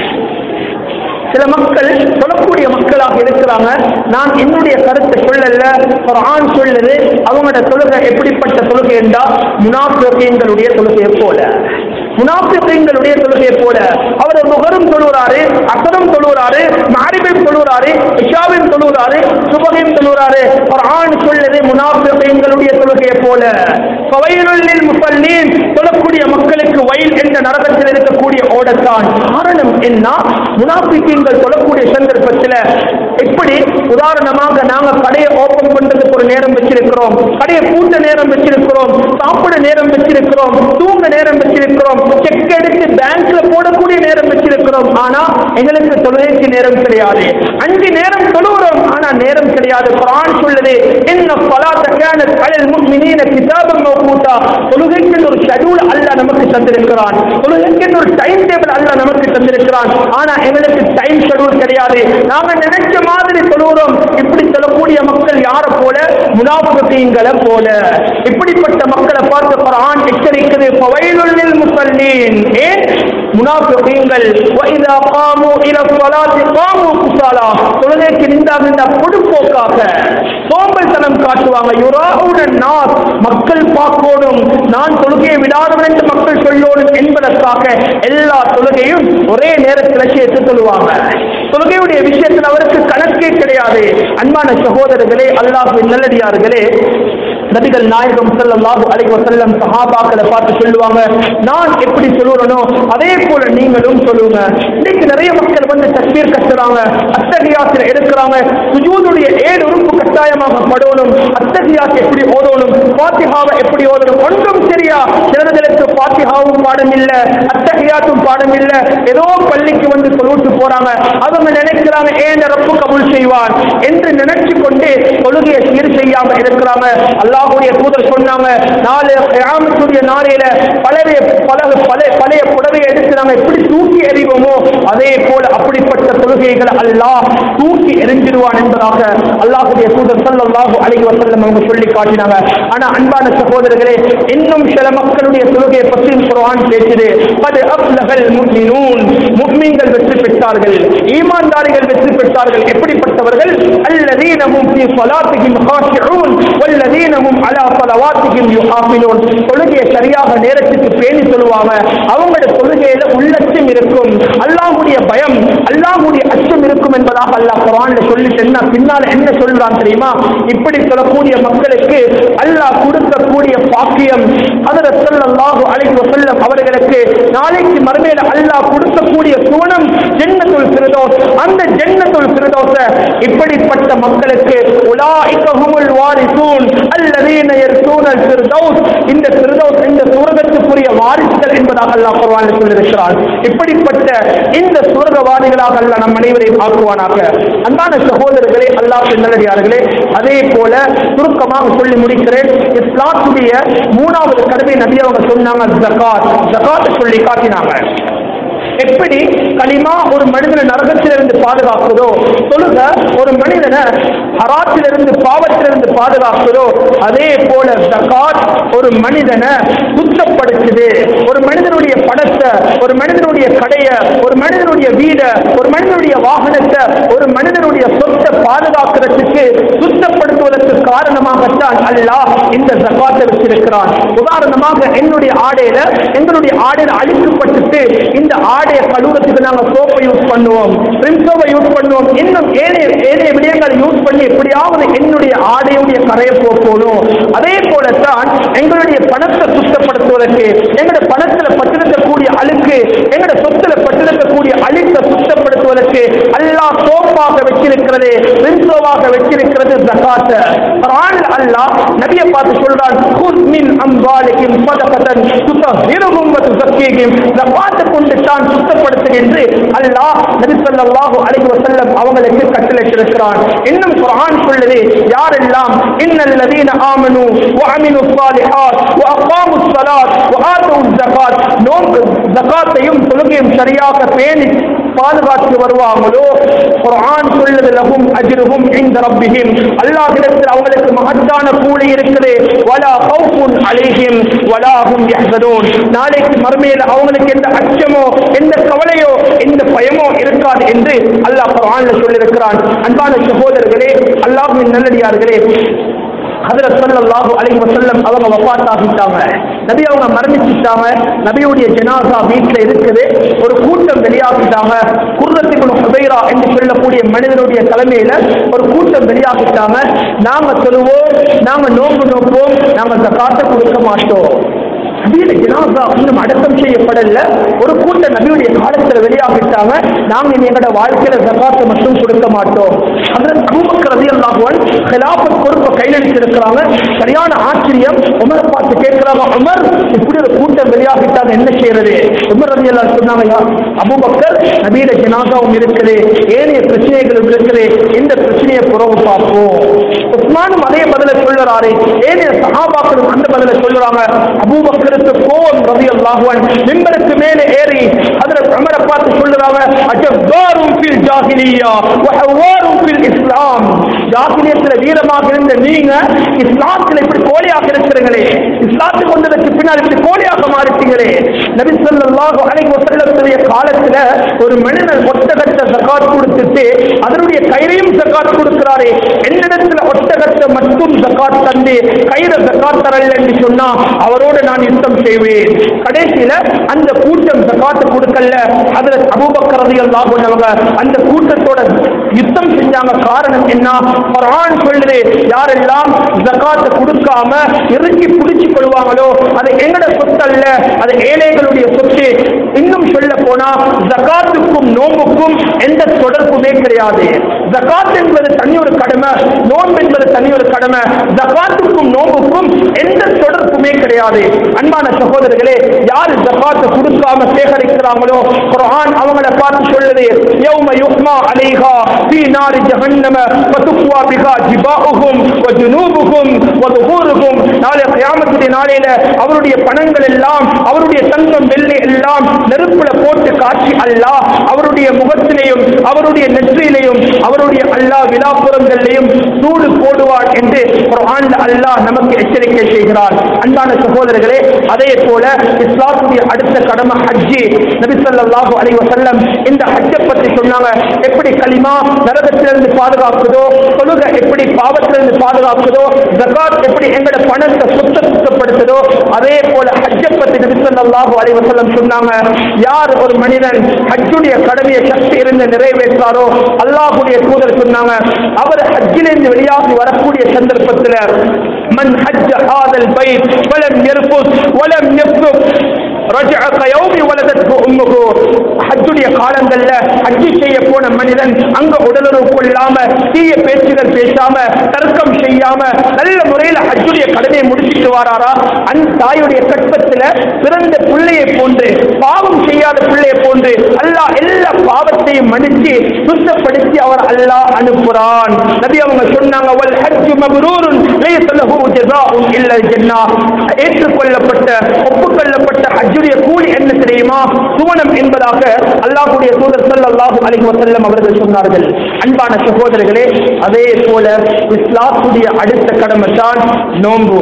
சில மக்கள் சொல்லக்கூடிய மக்களாக இருக்கிறாங்க நான் என்னுடைய கருத்தை சொல்லல குர்ஆன் சொல்லுது அவங்களோட தொழுகை எப்படிப்பட்ட தொழுகை என்றா முனாஃபிகீன்களுடைய தொழுகையை போல முனாஃபிகீன்களுடைய தொழுகையை போல அவர் முகரும் தொழுகிறாரு அசரும் தொழுகிறாரு மாரிபையும் தொழுகிறாரு இஷாவையும் தொழுகிறாரு சுபகையும் தொழுகிறாரு குர்ஆன் சொல்லுது முனாஃபிகீன்களுடைய தொழுகையை போல ஃபவைலுல் முஸல்லீன் தொழக்கூடிய மக்களுக்கு வயல் என்ற நரகத்தில் இருக்கக்கூடிய ஓடத்தான் காரணம் என்ன முனாஃபிக்கீன்கள் தொழக்கூடிய சந்தர்ப்பத்தில் எப்படி உதாரணமாக நாங்க கடையை ஓபன் பண்றதுக்கு ஒரு நேரம் வச்சிருக்கிறோம் கடையை பூட்ட நேரம் வச்சிருக்கிறோம் சாப்பிட நேரம் வச்சிருக்கிறோம் தூங்க நேரம் வச்சிருக்கிறோம் செக் எடுத்து பேங்க்ல போடக்கூடிய நேரம் வச்சிருக்கிறோம் ஆனா எங்களுக்கு தொழுகைக்கு நேரம் கிடையாது அஞ்சு நேரம் தொழுகிறோம் ஆனா நேரம் கிடையாது குரான் சொல்லுது என்ன பலாத்த கேனத் அலல் முஃமினீன கிதாபம் மௌகூதா தொழுகைக்கு ஒரு ஷெட்யூல் அல்லாஹ் நமக்கு தந்திருக்கிறான் தொழுகைக்கு ஒரு டைம் டேபிள் அல்லாஹ் நமக்கு தந்திருக்கிறான் ஆனா எங்களுக்கு டைம் ஷெட்யூல் கிடையாது நாம நினைச்ச மாதிரி தொழுகிறோம் இப்படி சொல்லக்கூடிய மக்கள் யார போல முனாஃபிகீன்களை போல இப்படிப்பட்ட மக்களை பார்த்து குர்ஆன் எச்சரிக்கிறது ஃபவைலுல் முஸல்லீன் ஏன் முனாஃபிகீன்கள் وَإِذَا قَامُوا إِلَى الصَّلَاةِ قَامُوا كُسَالَى தொழுகைக்கு நின்றாக இந்த பொடுப்போக்காக சோம்பல்தனம் காட்டுவாங்க யுராவுன நாஸ் மக்கள் பார்க்கணும் நான் தொழுகையை விடாதவன் என்று மக்கள் சொல்லணும் என்பதற்காக எல்லா தொழுகையும் ஒரே நேரத்தில் சேர்த்து சொல்லுவாங்க தொழுகையுடைய விஷயத்தில் அவருக்கு கணக்கே கிடையாது அன்பான சகோதரர்களே அல்லாஹ் நல்லடியார்களே நபிகள் நாயகம் ஸல்லல்லாஹு அலைஹி வஸல்லம் சஹாபாக்களை பார்த்து சொல்லுவாங்க நான் எப்படி சொல்லுறனோ அதே போல நீங்களும் சொல்லுங்க இன்னைக்கு நிறைய மக்கள் வந்து தக்பீர் கட்டுறாங்க அத்தகையாத்தில் எடுக்கிறாங்க சுஜூதுடைய ஏழு உறுப்பு கட்டாயமாக படணும் அத்தகையாத் எப்படி ஓதணும் ஃபாத்திஹாவை எப்படி ஓதணும் ஒன்றும் சரியா சிலர்களுக்கு ஃபாத்திஹாவும் பாடம் இல்ல அத்தகையாத்தும் பாடம் இல்ல ஏதோ பள்ளிக்கு வந்து சொல்லிட்டு போறாங்க அவங்க நினைக்கிறாங்க ஏன் ரப்பு கபூல் செய்வான் என்று நினைச்சு கொண்டு தொழுகையை சீர் செய்யாம இருக்கிறாங்க அல்லாஹ்வுடைய தூதர் சொன்னாங்க நாலு கியாமத்துடைய நாளையில பலவே பல பல பழைய புடவையை எடுத்து நாங்க எப்படி தூக்கி எறிவோமோ அதே போல அப்படிப்பட்ட தொழுகைகளை அல்லாஹ் தூக்கி எறிஞ்சிடுவான் என்பதாக அல்லாஹுடைய தூதர் ஸல்லல்லாஹு அலைஹி வஸல்லம் அவங்க சொல்லி காட்டினாங்க ஆனா அன்பான சகோதரர்களே இன்னும் சில மக்களுடைய தொழுகையை பற்றி குர்ஆன் பேசுது பது அப்லகல் முஃமினூன் முஃமின்கள் வெற்றி பெற்றார்கள் ஈமான்தாரிகள் வெற்றி பெற்றார்கள் எப்படிப்பட்டவர்கள் அல்லதீன ஹும் ஃபீ ஸலாத்திஹிம் காஷிஊன் வல்லதீன ஹும் அலா ஸலவாத்திஹிம் யுஹாஃபிலூன் தொழுகையை சரியாக நேரத்துக்கு பேணி சொல்லுவாங்க அவங்களோட தொழுகையில உள்ளச்சம் இருக்கும் அல்லாஹ்வுடைய பயம் அல்லாஹ்வுடைய அச்சம் இருக்கும் என்பதாக அல்லாஹ் குர்ஆன்ல சொல்லிட்டு என்ன பின்னால என்ன சொல்றான் தெரியுமா இப்படி சொல்லக்கூடிய மக்களுக்கு அல்லாஹ் கொடுக்கக்கூடிய பாக்கியம் ஹஜரத் ஸல்லல்லாஹு அலைஹி வஸல்லம் அவர்களுக்கு நாளைக்கு மறுமையில அல்லாஹ் கொடுக்கக்கூடிய சுவனம் ஜன்னத்துல் ஃபிர்தௌஸ் அந்த ஜன்னத்துல் ஃபிர்தௌஸ இப்படிப்பட்ட மக்களுக்கு உலாயிக ஹுமுல் வாரிசூன் அல்லதீன யர்சூனல் ஃபிர்தௌஸ் இந்த ஃபிர்தௌஸ் இந்த சுவர்க்கத்துக்குரிய வாரிசுகள் என்பதாக அல்லாஹ் குர்ஆனில் சொல்லியிருக்கிறான் இப்படிப்பட்ட இந்த சுவர்க்கவாதிகளாக அல்லாஹ் நம் அனைவரையும் ஆக்குவானாக அன்பான சகோதரர்களே அல்லாஹ் நல்லடியார்களே அதே போல சுருக்கமாக சொல்லி முடிக்கிறேன் இஸ்லாத்துடைய மூணாவது கடமை நபி அவங்க சொன்னாங்க ஜகாத் ஜகாத் சொல்லி காட்டினாங்க எப்படி களிமா ஒரு மனிதனை நரகத்திலிருந்து பாதுகாக்குதோ தொழுக ஒரு மனிதனை ஹராத்திலிருந்து பாவத்திலிருந்து பாதுகாக்குதோ அதே போல ஜகாத் ஒரு மனிதனை சுத்தப்படுத்துது ஒரு மனிதனுடைய படத்தை ஒரு மனிதனுடைய கடைய ஒரு மனிதனுடைய வீட ஒரு மனிதனுடைய வாகனத்தை ஒரு மனிதனுடைய சொத்தை பாதுகாக்கிறதுக்கு சுத்தப்படுத்துவதற்கு காரணமாகத்தான் அல்லாஹ் இந்த ஜகாத்தை வச்சிருக்கிறான் உதாரணமாக என்னுடைய ஆடையில எங்களுடைய ஆடையில அழிக்கப்பட்டுட்டு இந்த ஆடையை கழுவுறதுக்கு நாங்க சோப்பை யூஸ் பண்ணுவோம் பிரின்சோவை யூஸ் பண்ணுவோம் இன்னும் ஏனைய ஏனைய விடயங்களை யூஸ் பண்ணி எப்படியாவது என்னுடைய ஆடையுடைய கரையை போக்கணும் அதே போலத்தான் எங்களுடைய பணத்தை சுத்தப்படுத்துவதற்கு எங்களுடைய பணத்துல பட்டிருக்கக்கூடிய அழுக்கு எங்களுடைய சொத்துல பட்டிருக்கக்கூடிய அழுக்க சுத்தப்படுத்துவதற்கு அல்லாஹ் சோப்பாக வச்சிருக்கிறது பிரின்சோவாக வச்சிருக்கிறது ஜகாத்த குர்ஆன்ல அல்லாஹ் நபியை பார்த்து சொல்றான் குத் மின் அம்வாலிஹிம் சதகதன் துதஹிருஹும் வ துஸக்கிஹிம் ஜகாத்தை கொண்டு தான் சுத்தப்படுத்துகின்று அல்லாஹ் நபி ஸல்லல்லாஹு அலைஹி வஸல்லம் அவங்களுக்கு கட்டளையிட்டிருக்கிறான் இன்னும் குர்ஆன் சொல்லுது யாரெல்லாம் இன்னல் லதீன ஆமனு வ அமிலு ஸாலிஹாத் வ அகாமு ஸலாத் வ ஆத்து ஸகாத் நோன்பு ஜகாத்தையும் தொழுகையும் சரியாக பேணி பாதுகாத்து வருவாங்களோ குர்ஆன் சொல்லுது லஹும் அஜ்ருஹும் இன்த ரப்பிஹிம் அல்லாஹ்விடத்தில் அவங்களுக்கு மகத்தான கூலி இருக்குது வலா ஹவுஃபுன் அலைஹிம் வலா ஹும் யஹ்சனூன் நாளைக்கு மறுமையில் அவங்களுக்கு எந்த அச்சமோ எந்த கவலையோ எந்த பயமோ இருக்காது என்று அல்லாஹ் குர்ஆன்ல சொல்லியிருக்கிறான் அன்பான சகோதரர்களே அல்லாஹ்வின் நல்லடியார்களே ஹதரத் ஸல்லல்லாஹு அலைஹி வஸல்லம் அவங்க வஃபாத் ஆகிட்டாங்க நபி அவங்க மரணிச்சிட்டாங்க நபியுடைய ஜனாசா வீட்ல இருக்குது ஒரு கூட்டம் வெளியாகிட்டாங்க குர்ரத்துக்குள் ஹுபைரா என்று சொல்லக்கூடிய மனிதனுடைய தலைமையில ஒரு கூட்டம் வெளியாகிட்டாங்க நாங்க சொல்லுவோம் நாங்க நோன்பு நோக்குவோம் நாங்க ஜகாத்தை கொடுக்க மாட்டோம் நபியுடைய ஜனாசா இன்னும் அடக்கம் செய்யப்படல ஒரு கூட்டம் நபியுடைய காலத்துல வெளியாகிட்டாங்க நாங்க இனி எங்களோட வாழ்க்கையில ஜகாத்தை மட்டும் கொடுக்க மாட்டோம் அதுல அபூபக்கர் ரலியல்லாஹு அன்ஹு கிலாஃபத் பொறுப்பை கையில் எடுத்திருக்கிறாங்க சரியான ஆச்சரியம் உமரை பார்த்து கேட்கிறாங்க உமர் இப்படி ஒரு கூட்டம் வெளியாகிட்டாங்க என்ன செய்யறது உமர் ரலியல்லாஹு சொன்னாங்க யா அபூபக்கர் நபியுடைய ஜனாசாவும் இருக்குது ஏனைய பிரச்சனைகளும் இருக்குது இந்த பிரச்சனையை புறவு பார்ப்போம் உஸ்மானும் அதே பதில சொல்லுறாரு ஏனைய சஹாபாக்களும் அந்த பதில சொல்லுறாங்க அபூபக்கருக்கு கோவம் ரலியல்லாஹு அன்ஹு மிம்பருக்கு மேலே ஏறி ஹஜரத் உமரை பார்த்து சொல்லுறாங்க அஜப்பாரும் ஃபில் ஜாஹிலியா வ ஹவாரும் ஃபில் இஸ்லாம் ஜாஹிலியத்துல வீரமாக இருந்த நீங்க இஸ்லாத்துல இப்படி கோழையாக இருக்கிறீங்களே இஸ்லாத்துக்கு வந்ததற்கு பின்னால் இப்படி கோழையாக மாறிட்டீங்களே நபி ஸல்லல்லாஹு அலைஹி வஸல்லமுடைய காலத்துல ஒரு மனிதன் ஒட்டகத்தை ஜகாத் கொடுத்துட்டு அதனுடைய கயிறையும் ஜகாத் கொடுக்கிறாரே என்னிடத்துல ஒட்டகத்தை மட்டும் ஜகாத் தந்து கயிறை ஜகாத் தரல என்று சொன்னா அவரோடு நான் யுத்தம் செய்வேன் கடைசியில அந்த கூட்டம் ஜகாத்து கொடுக்கல அதுல அபூபக்கர் ரலியல்லாஹு அன்ஹு அவங்க அந்த கூட்டத்தோட யுத்தம் செஞ்சாங்க காரணம் என்ன குர்ஆன் சொல்லுது யாரெல்லாம் ஜகாத்தை கொடுக்காம இறுக்கி பிடிச்சு கொள்வாங்களோ அது எங்கட சொத்து அல்ல அது ஏழைகளுடைய சொத்து இன்னும் சொல்ல போனா ஜகாத்துக்கும் நோம்புக்கும் எந்த தொடர்புமே கிடையாது ஜகாத் என்பது தனி ஒரு கடமை நோன்பு என்பது தனி ஒரு கடமை ஜகாத்துக்கும் நோம்புக்கும் எந்த தொடர்புமே கிடையாது அன்பான சகோதரர்களே யார் ஜகாத்தை கொடுக்காம சேகரிக்கிறாங்களோ குர்ஆன் அவங்கள பார்த்து சொல்லுது யௌம யுஹ்மா அலைஹா ஃபீ நாரி ஜஹன்னம வதுக்வா பிஹா ஜிபாஹும் வஜுனூபுஹும் வதுஹூருஹும் நாளை கியாமத்துடைய நாளையில அவருடைய பணங்கள் எல்லாம் அவருடைய தங்கம் வெள்ளி எல்லாம் நெருப்புல போட்டு காட்சி அல்லாஹ் அவருடைய முகத்திலேயும் அவருடைய நெற்றியிலையும் அவருடைய அல்லாஹ் விழாப்புறங்களிலையும் சூடு போடுவான் என்று குர்ஆன்ல அல்லாஹ் நமக்கு எச்சரிக்கை செய்கிறார் அன்பான சகோதரர்களே அதே போல இஸ்லாத்துடைய அடுத்த கடமை ஹஜ்ஜி நபி ஸல்லல்லாஹு அலைஹி வஸல்லம் இந்த ஹஜ்ஜை பற்றி சொன்னாங்க எப்படி கலிமா நரகத்திலிருந்து பாதுகாக்குதோ தொழுகை எப்படி பாவத்திலிருந்து பாதுகாக்குதோ ஜகாத் எப்படி எங்களோட பணத்தை சுத்த சுத்தப்படுத்துதோ அதே போல ஹஜ்ஜை பற்றி நபி ஸல்லல்லாஹு அலைஹி வஸல்லம் சொன்னாங்க யார் ஒரு மனிதன் ஹஜ்ஜுடைய கடமையை சக்தி இருந்து நிறைவேற்றாரோ அல்லாஹ்வுடைய தூதர் சொன்னாங்க அவர் ஹஜ்ஜிலிருந்து வெளியாகி வரக்கூடிய சந்தர்ப்பத்தில் மன் ஹஜ்ஜ ஹாதல் பைத் வலம் யர்ஃபுஸ் வலம் யஃப்சுக் ரஜஅ கயௌமி வலதத்ஹு உம்முஹு ஹஜ்ஜுடைய காலங்கள்ல ஹஜ்ஜி செய்ய போன மனிதன் அங்க உடலுறவு கொள்ளாம தீய பேச்சுகள் பேசாம தர்க்கம் செய்யாம நல்ல முறையில் ஹஜ்ஜுடைய கடமையை முடிச்சிட்டு வராரா அந்த தாயுடைய கற்பத்துல பிறந்த பிள்ளையை போன்று பாவம் செய்யாத பிள்ளையை போன்று அல்லாஹ் எல்லா பாவத்தையும் மன்னிச்சு சுத்தப்படுத்தி அவர் அல்லாஹ் அனுப்புறான் நபி அவங்க சொன்னாங்க வல் ஹஜ்ஜு மப்ரூருன் லைஸ லஹு ஜஸாஉன் இல்லா ஜன்னah ஏற்றுக்கொள்ளப்பட்ட ஒப்புக்கொள்ளப்பட்ட ஹஜ்ஜுடைய கூலி என்ன தெரியுமா சுவனம் என்பதாக அல்லாஹ்வுடைய தூதர் ஸல்லல்லாஹு அலைஹி வஸல்லம் அவர்கள் சொன்னார்கள் அன்பான சகோதரர்களே அதே போல இஸ்லாத்துடைய அடுத்த கடமை தான் நோன்பு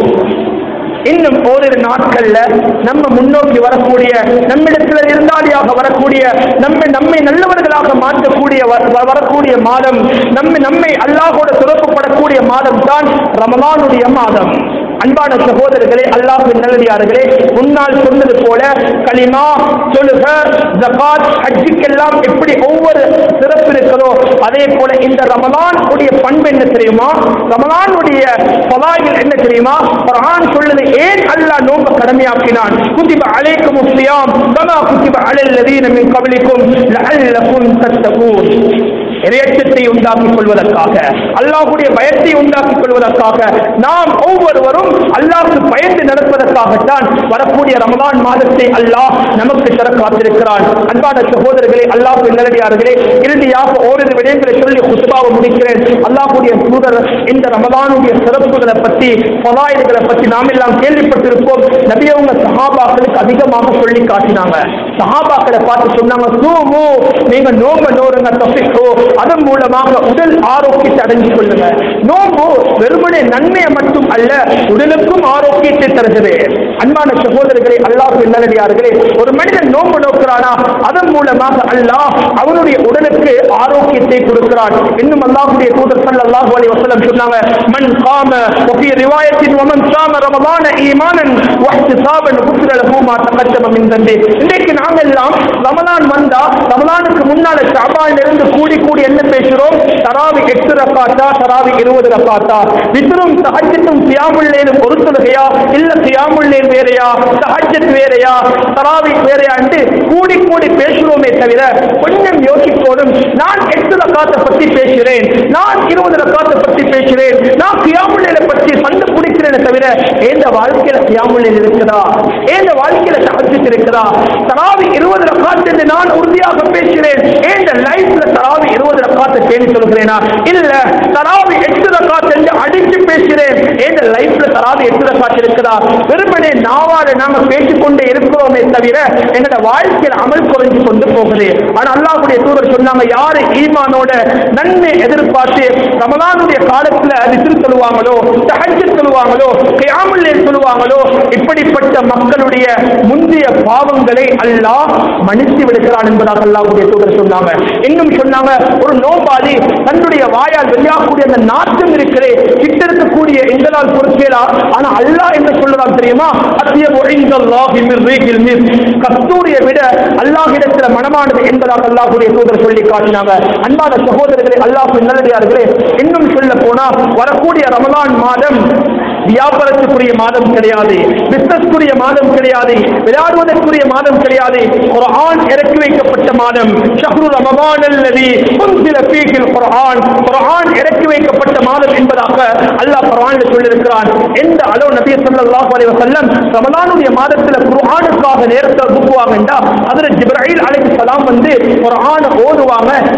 இன்னும் ஓரிரு நாட்கள்ல நம்ம முன்னோக்கி வரக்கூடிய நம்மிடத்தில் இருந்தாலியாக வரக்கூடிய நம்மை நம்மை நல்லவர்களாக மாற்றக்கூடிய வ- வ- வரக்கூடிய மாதம் நம்மை நம்மை அல்லாஹோட துறப்புப்படக்கூடிய மாதம் தான் ரமலானுடைய மாதம் அன்பான சகோதரர்களே அல்லாஹின் நல்லடியார்களே முன்னால் சொன்னது போல கலிமா தொழுக ஜகாத் ஹஜ்ஜுக்கெல்லாம் எப்படி ஒவ்வொரு சிறப்பு இருக்கிறதோ அதே போல இந்த ரமலான் உடைய பண்பு என்ன தெரியுமா ரமலான் உடைய பலாயில் என்ன தெரியுமா குர்ஆன் சொல்லுது ஏன் அல்லாஹ் நோன்பு கடமையாக்கினான் குதிப அலைக்கும் சியாம் கமா குதிப அலல் லதீன மின் கபலிக்கும் லஅல்லகும் தத்தகூன் இரையச்சத்தை உண்டாக்கிக் கொள்வதற்காக அல்லாஹ்வுடைய பயத்தை உண்டாக்கிக் கொள்வதற்காக நாம் ஒவ்வொருவரும் அல்லாஹ்வுக்கு பயந்து நடப்பதற்காகத்தான் வரக்கூடிய ரமலான் மாதத்தை அல்லாஹ் நமக்கு தர காத்திருக்கிறான் அன்பான சகோதரர்களே அல்லாஹ் நல்லடியார்களே இறுதியாக ஓரிரு விடயங்களை சொல்லி குத்துபாவை முடிக்கிறேன் அல்லாஹ்வுடைய தூதர் இந்த ரமலானுடைய சிறப்புகளை பற்றி பலாயில்களை பற்றி நாம் எல்லாம் கேள்விப்பட்டிருப்போம் நபியவங்க சஹாபாக்களுக்கு அதிகமாக சொல்லி காட்டினாங்க சஹாபாக்களை பார்த்து சொன்னாங்க சூமு நீங்க நோம்ப நோருங்க தப்பிக்கோ அதன் மூலமாக உடல் ஆரோக்கியத்தை அடைஞ்சு கொள்ளுங்க நோம்பு வெறுமனே நன்மையை மட்டும் அல்ல உடலுக்கும் ஆரோக்கியத்தை தருகிறது அன்பான சகோதரர்களே அல்லாஹ் நல்லடியார்களே ஒரு மனிதன் நோம்பு நோக்கிறானா அதன் மூலமாக அல்லாஹ் அவனுடைய உடலுக்கு ஆரோக்கியத்தை கொடுக்கிறான் இன்னும் அல்லாஹ்வுடைய தூதர் ஸல்லல்லாஹு அலைஹி வஸல்லம் சொன்னாங்க மன் காம وفي روايه ومن صام رمضان ايمانا واحتسابا غفر له ما تقدم من ذنبه இன்றைக்கு நாங்க எல்லாம் ரமலான் வந்தா ரமலானுக்கு முன்னால ஷாபான் இருந்து கூடி கூடி என்ன பேசுறோம் தராவி எட்டு ரக்காத்தா தராவி இருபது ரக்காத்தா வித்ரும் தஹஜ்ஜத்தும் சியாமுல்லேனும் ஒரு தொழுகையா இல்ல சியாமுல்லேன் வேறையா தஹஜ்ஜத் வேறையா தராவி வேறையா என்று கூடி கூடி பேசுறோமே தவிர கொஞ்சம் யோசிக்கோடும் நான் எட்டு ரக்காத்தை பத்தி பேசுறேன் நான் இருபது ரக்காத்தை பத்தி பேசுறேன் நான் கியாமுல்லேனை பற்றி சண்டை பிடிக்கிறேனே தவிர எந்த வாழ்க்கையில கியாமுல்லேன் இருக்குதா எந்த வாழ்க்கையில தஹஜ்ஜத் இருக்குதா தராவி இருபது ரக்காத் என்று நான் உறுதியாக பேசுகிறேன் எந்த லைஃப்ல தராவி இருபது ரக்காத்தை பேணி சொல்கிறேனா இல்ல தராவி எட்டு ரக்காத் என்று அடிச்சு பேசுகிறேன் எந்த லைஃப்ல தராவி எட்டு ரக்காத் இருக்குதா வெறுமனே நாவால நாம பேசிக்கொண்டே இருக்கிறோமே தவிர என்னோட வாழ்க்கையில் அமல் குறைஞ்சு கொண்டு போகுது ஆனா அல்லாஹ்வுடைய தூதர் சொன்னாங்க யாரு ஈமானோட நன்மை எதிர்பார்த்து ரமலானுடைய காலத்துல விசிறு சொல்லுவாங்களோ தஹஜ்ஜத் சொல்லுவாங்களோ கியாமுல் லைல் சொல்லுவாங்களோ இப்படிப்பட்ட மக்களுடைய முந்தைய பாவங்களை அல்லாஹ் மன்னித்து விடுகிறான் என்பதாக அல்லாஹ்வுடைய தூதர் சொன்னாங்க இன்னும் சொன்னாங்க ஒரு நோபாளி தன்னுடைய வாயால் வெளியாகக்கூடிய அந்த நாட்டம் இருக்கிறே கிட்ட இருக்கக்கூடிய எங்களால் பொறுக்கேலா ஆனா அல்லாஹ் என்ன சொல்லலாம் தெரியுமா அத்திய ஒழிந்தல்லாஹி மிர் ரீகில் மிர் கஸ்தூரியை விட அல்லாஹ்விடத்துல மனமானது என்பதாக அல்லாஹ்வுடைய தூதர் சொல்லி காட்டினாங்க அன்பான சகோதரர்களே அல்லாஹ் நல்லடியார்களே இன்னும் சொல்ல போனா வரக்கூடிய ரமலான் மாதம் வியாபாரத்துக்குரிய மாதம் கிடையாது பிசினஸ்க்குரிய மாதம் கிடையாது விளையாடுவதற்குரிய மாதம் கிடையாது குர்ஆன் இறக்கி வைக்கப்பட்ட மாதம் ஷஹ்ரு ரமலான் அல்லதி உன்சில ஃபீஹில் குர்ஆன் குர்ஆன் இறக்கி வைக்கப்பட்ட மாதம் என்பதாக அல்லாஹ் குர்ஆன்ல சொல்லியிருக்கிறான் எந்த அளவு நபி ஸல்லல்லாஹு அலைஹி வஸல்லம் ரமலானுடைய மாதத்துல குர்ஆனுக்காக நேரத்தை ஒதுக்குவாங்கண்டா அதுல ஜிப்ரீல் அலைஹிஸ்ஸலாம் வந்து குர்ஆனை ஓதுவாங்க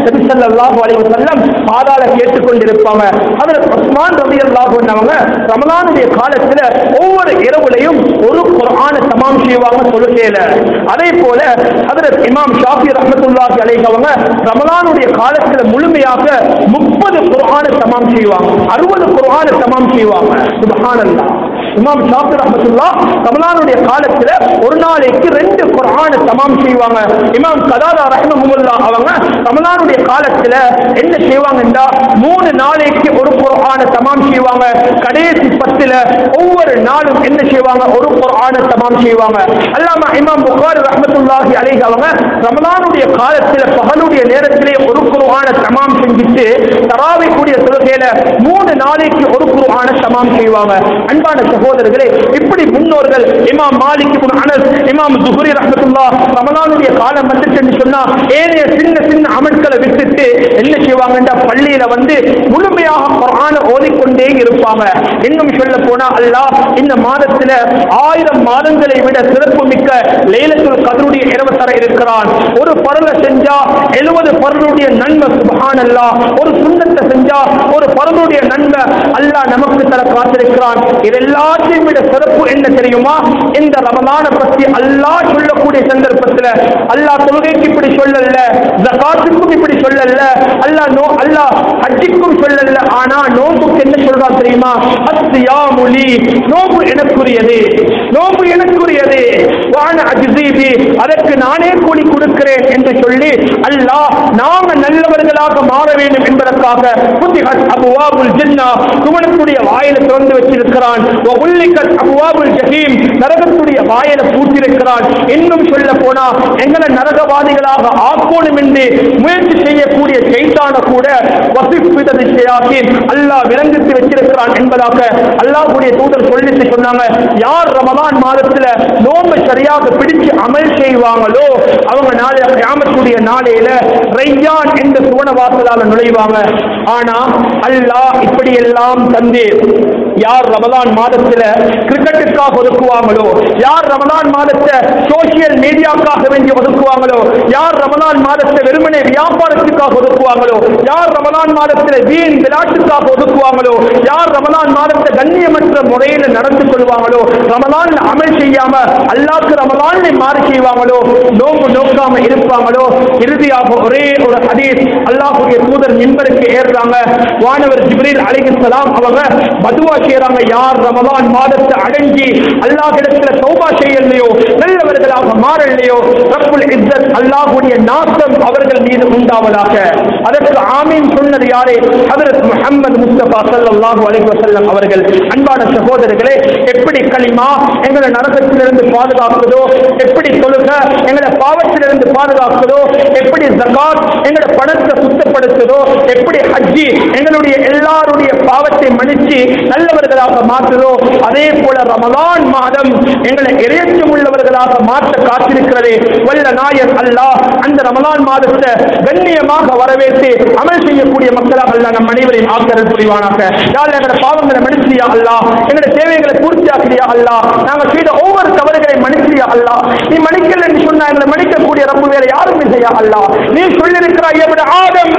நபி ஸல்லல்லாஹு அலைஹி வஸல்லம் காதால கேட்டுக்கொண்டிருப்பாங்க ஹஜரத் உஸ்மான் ரலியல்லாஹு அன்ஹு அவங்க ரமலானுடைய காலத்துல ஒவ்வொரு இரவுலையும் ஒரு குர்ஆனை தமாம் செய்வாங்க தொழுகையில அதே போல ஹஜரத் இமாம் ஷாஃபி ரஹ்மத்துல்லாஹி அலைஹி அவங்க ரமலானுடைய காலத்துல முழுமையாக முப்பது குர்ஆனை தமாம் செய்வாங்க அறுபது குர்ஆனை தமாம் செய்வாங்க சுப்ஹானல்லாஹ் இமாம் ஷாஃபி ரஹ்மத்துல்லா ரமலானுடைய காலத்துல ஒரு நாளைக்கு ரெண்டு குர்ஆனை தமாம் செய்வாங்க இமாம் கதாதா ரஹ்மஹுல்லா அவங்க ரமலானுடைய காலத்துல என்ன செய்வாங்கன்னா மூணு நாளைக்கு ஒரு குர்ஆனை தமாம் செய்வாங்க கடைசி பத்துல ஒவ்வொரு நாளும் என்ன செய்வாங்க ஒரு குர்ஆனை தமாம் செய்வாங்க அல்லாம இமாம் புகாரி ரஹ்மத்துல்லாஹி அலைஹி அவங்க ரமலானுடைய காலத்துல பகலுடைய நேரத்திலே ஒரு குர்ஆனை தமாம் செஞ்சுட்டு தராவை கூடிய தொழுகையில மூணு நாளைக்கு ஒரு குர்ஆனை தமாம் செய்வாங்க அன்பான சகோதரர்களே இப்படி முன்னோர்கள் இமாம் மாலிக் இப்னு அனஸ் இமாம் ஜுஹரி ரஹ்மத்துல்லாஹ் ரமலானுடைய காலம் வந்துச்சுன்னு சொன்னா ஏனைய சின்ன சின்ன அமல்களை விட்டுட்டு என்ன செய்வாங்கன்னா பள்ளியில வந்து முழுமையாக குர்ஆனை ஓதிக்கொண்டே இருப்பாங்க இன்னும் சொல்ல போனா அல்லாஹ் இந்த மாதத்துல ஆயிரம் மாதங்களை விட சிறப்பு மிக்க லைலத்துல் கதருடைய இரவு தர இருக்கிறான் ஒரு பரல செஞ்சா எழுபது பரலுடைய நன்மை சுபஹானல்லாஹ் ஒரு சுண்ணத்தை செஞ்சா ஒரு பரலுடைய நன்மை அல்லாஹ் நமக்கு தர காத்திருக்கிறான் இது எல்லாத்தையும் விட சிறப்பு என்ன தெரியுமா இந்த ரமலான பத்தி அல்லாஹ் சொல்லக்கூடிய சந்தர்ப்பத்துல அல்லாஹ் தொழுகைக்கு இப்படி சொல்லல ஜகாத்துக்கும் இப்படி சொல்லல அல்லாஹ் நோ அல்லாஹ் ஹஜ்ஜுக்கும் சொல்லல ஆனா நோம்புக்கு என்ன சொல்றான் தெரியுமா அஸ்யாமுலி நோம்பு எனக்குரியது நோம்பு எனக்குரியது வான அஜிசீபி அதற்கு நானே கூலி கொடுக்கிறேன் என்று சொல்லி அல்லாஹ் நாம நல்லவர்களாக மாற வேண்டும் என்பதற்காக புத்திகத் அபுவாபுல் ஜின்னா சுவனத்துடைய வாயில திறந்து வச்சிருக்கிறான் உள்ளிக்கத் அபுவாபுல் ஜஹீம் நரகத்துடைய வாயில பூட்டிருக்கிறான் இன்னும் சொல்ல போனா எங்களை நரகவாதிகளாக ஆக்கணும் என்று முயற்சி செய்யக்கூடிய சைத்தான கூட வசிப்பிதது செய்யாக்கேன் அல்லாஹ் விளங்கித்து வச்சிருக்கிறான் என்பதாக அல்லாஹ்வுடைய தூதர் சொல்லிட்டு சொன்னாங்க யார் ரமலான் மாதத்துல நோன்பு சரியாக பிடிச்சு அமல் செய்வாங்களோ அவங்க நாளை கியாமத்துடைய நாளையில ரையான் என்ற சுவன வாசலால நுழைவாங்க ஆனா அல்லாஹ் இப்படி எல்லாம் தந்து யார் ரமலான் மாதத்துல கிரிக்கெட்டுக்காக ஒதுக்குவாங்களோ யார் ரமலான் மாதத்தை சோசியல் மீடியாக்காக வேண்டி ஒதுக்குவாங்களோ யார் ரமலான் மாதத்தை வெறுமனே வியாபாரத்துக்காக ஒதுக்குவாங்களோ யார் ரமலான் மாதத்துல வீண் விளையாட்டுக்காக ஒதுக்குவாங்களோ யார் ரமலான் மாதத்தை கண்ணியமற்ற முறையில நடந்து கொள்வாங்களோ ரமலான் அமல் செய்யாம அல்லாக்கு ரமலான் மாறி செய்வாங்களோ நோம்பு நோக்காம இருப்பாங்களோ இறுதியாக ஒரே ஒரு ஹதீஸ் அல்லாஹுடைய தூதர் மின்பருக்கு ஏறுறாங்க வானவர் ஜிப்ரீல் அலைஹிஸ்ஸலாம் அவங்க பதுவா செய்றாங்க யார் ரமலான் மாதத்தை அடைஞ்சி அல்லாஹ்விடத்துல தௌபா செய்யலையோ நல்லவர்களாக மாறலையோ ரப்புல் இஸ்ஸத் அல்லாஹ்வுடைய நாசம் அவர்கள் மீது உண்டாவதாக அதற்கு ஆமீன் சொன்னது யாரே ஹஜரத் முஹம்மது முஸ்தபா ஸல்லல்லாஹு அலைஹி வஸல்லம் அவர்கள் அன்பான சகோதரர்களே எப்படி களிமா எங்களை நரகத்திலிருந்து பாதுகாக்குதோ எப்படி தொழுக எங்களை பாவத்திலிருந்து பாதுகாக்குதோ எப்படி ஜகாத் எங்களை பணத்தை சுத்தப்படுத்துதோ எப்படி ஹஜ்ஜி எங்களுடைய எல்லாருடைய பாவத்தை மன்னிச்சு நல்லவர்களாக மாற்றுதோ அதே போல ரமலான் மாதம் எங்களை இறையச்சம் உள்ளவர்களாக மாற்ற காத்திருக்கிறதே வல்ல நாயர் அல்லாஹ் அந்த ரமலான் மாதத்தை கண்ணியமாக வரவேற்று அமல் செய்யக்கூடிய மக்களாக அல்லாஹ் நம் அனைவரையும் ஆக்கரல் புரிவானாக யாழ் எங்களோட பாவங்களை மன்னிச்சியா அல்லாஹ் எங்களோட தேவைகளை பூர்த்தியாக்கிறியா அல்லாஹ் நாங்கள் செய்த ஒவ்வொரு தவறுகளை மன்னிச்சியா அல்லாஹ் நீ மன்னிக்கல என்று சொன்னா எங்களை மன்னிக்கக்கூடிய ரப்பு வேற யாரும் இல்லையா அல்லாஹ் நீ சொல்லியிருக்கிறாய் எப்படி ஆதம்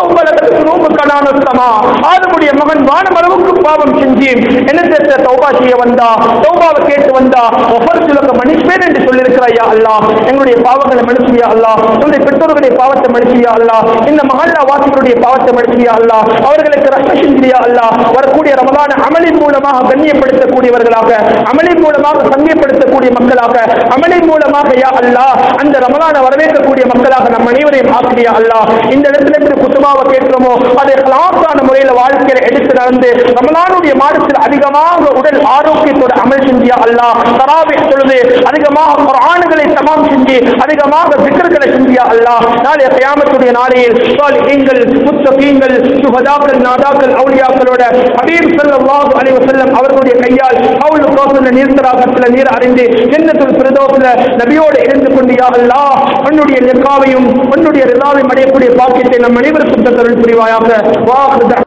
நோம்புக்கனானத்தமா ஆதமுடைய மகன் வானம் அளவுக்கு பாவம் செஞ்சு என்ன சேர்த்த தௌபா செய்ய வந்தா தௌபாவை கேட்டு வந்தா ஒவ்வொரு சிலக்கு மன்னிப்பேன் என்று சொல்லியிருக்கிறாயா அல்லாஹ் எங்களுடைய பாவங்களை மன்னிச்சியா அல்லாஹ் எங்களுடைய பெற்றோர்களுடைய பாவத்தை மன்னிச்சியா அல்லாஹ் இந்த மஹல்லா வாசிகளுடைய பாவத்தை மன்னிச்சியா அல்லாஹ் அவர்களுக்கு ரத்த செஞ்சியா அல்லாஹ் வரக்கூடிய ரமலான அமலின் மூலமாக கண்ணியப்படுத்தக்கூடியவர்களாக அமலின் மூலமாக சங்கியப்படுத்தக்கூடிய மக்களாக அமலின் மூலமாக யா அல்லாஹ் அந்த ரமலான வரவேற்கக்கூடிய மக்களாக நம் அனைவரையும் ஆக்கிரியா அல்லாஹ் இந்த இடத்துல இருந்து குத்துபாவை கேட்கிறோமோ அதை கலாசான முறையில வாழ்க்கையில எடுத்து நடந்து ரமலானுடைய மாதத்தில் அதிகமாக உடல் ஆரோக்கியத்தோட அமல் செஞ்சியா அல்லாஹ் தராவி தொழுது அதிகமாக குர்ஆன்களை தமாம் செஞ்சு அதிகமாக திக்ர்களை செஞ்சியா அல்லாஹ் நாளைய கியாமத்துடைய நாளையில் சாலிஹீன்கள் முத்தகீன்கள் சுஹதாக்கள் நாதாக்கள் அவுலியாக்களோட ஹபீப் ஸல்லல்லாஹு அலைஹி வஸல்லம் அவர்களுடைய கையால் கவுல் கோசல நீர்த்தராகத்தில் நீர் அறிந்து ஜன்னத்துல் ஃபிர்தௌஸ்ல நபியோடு இருந்து கொண்டு யா அல்லாஹ் உன்னுடைய லிகாவையும் உன்னுடைய ரிதாவையும் அடையக்கூடிய பாக்கியத்தை நம் அனைவருக்கும் தந்தருள் புரிவாயாக வாஹ்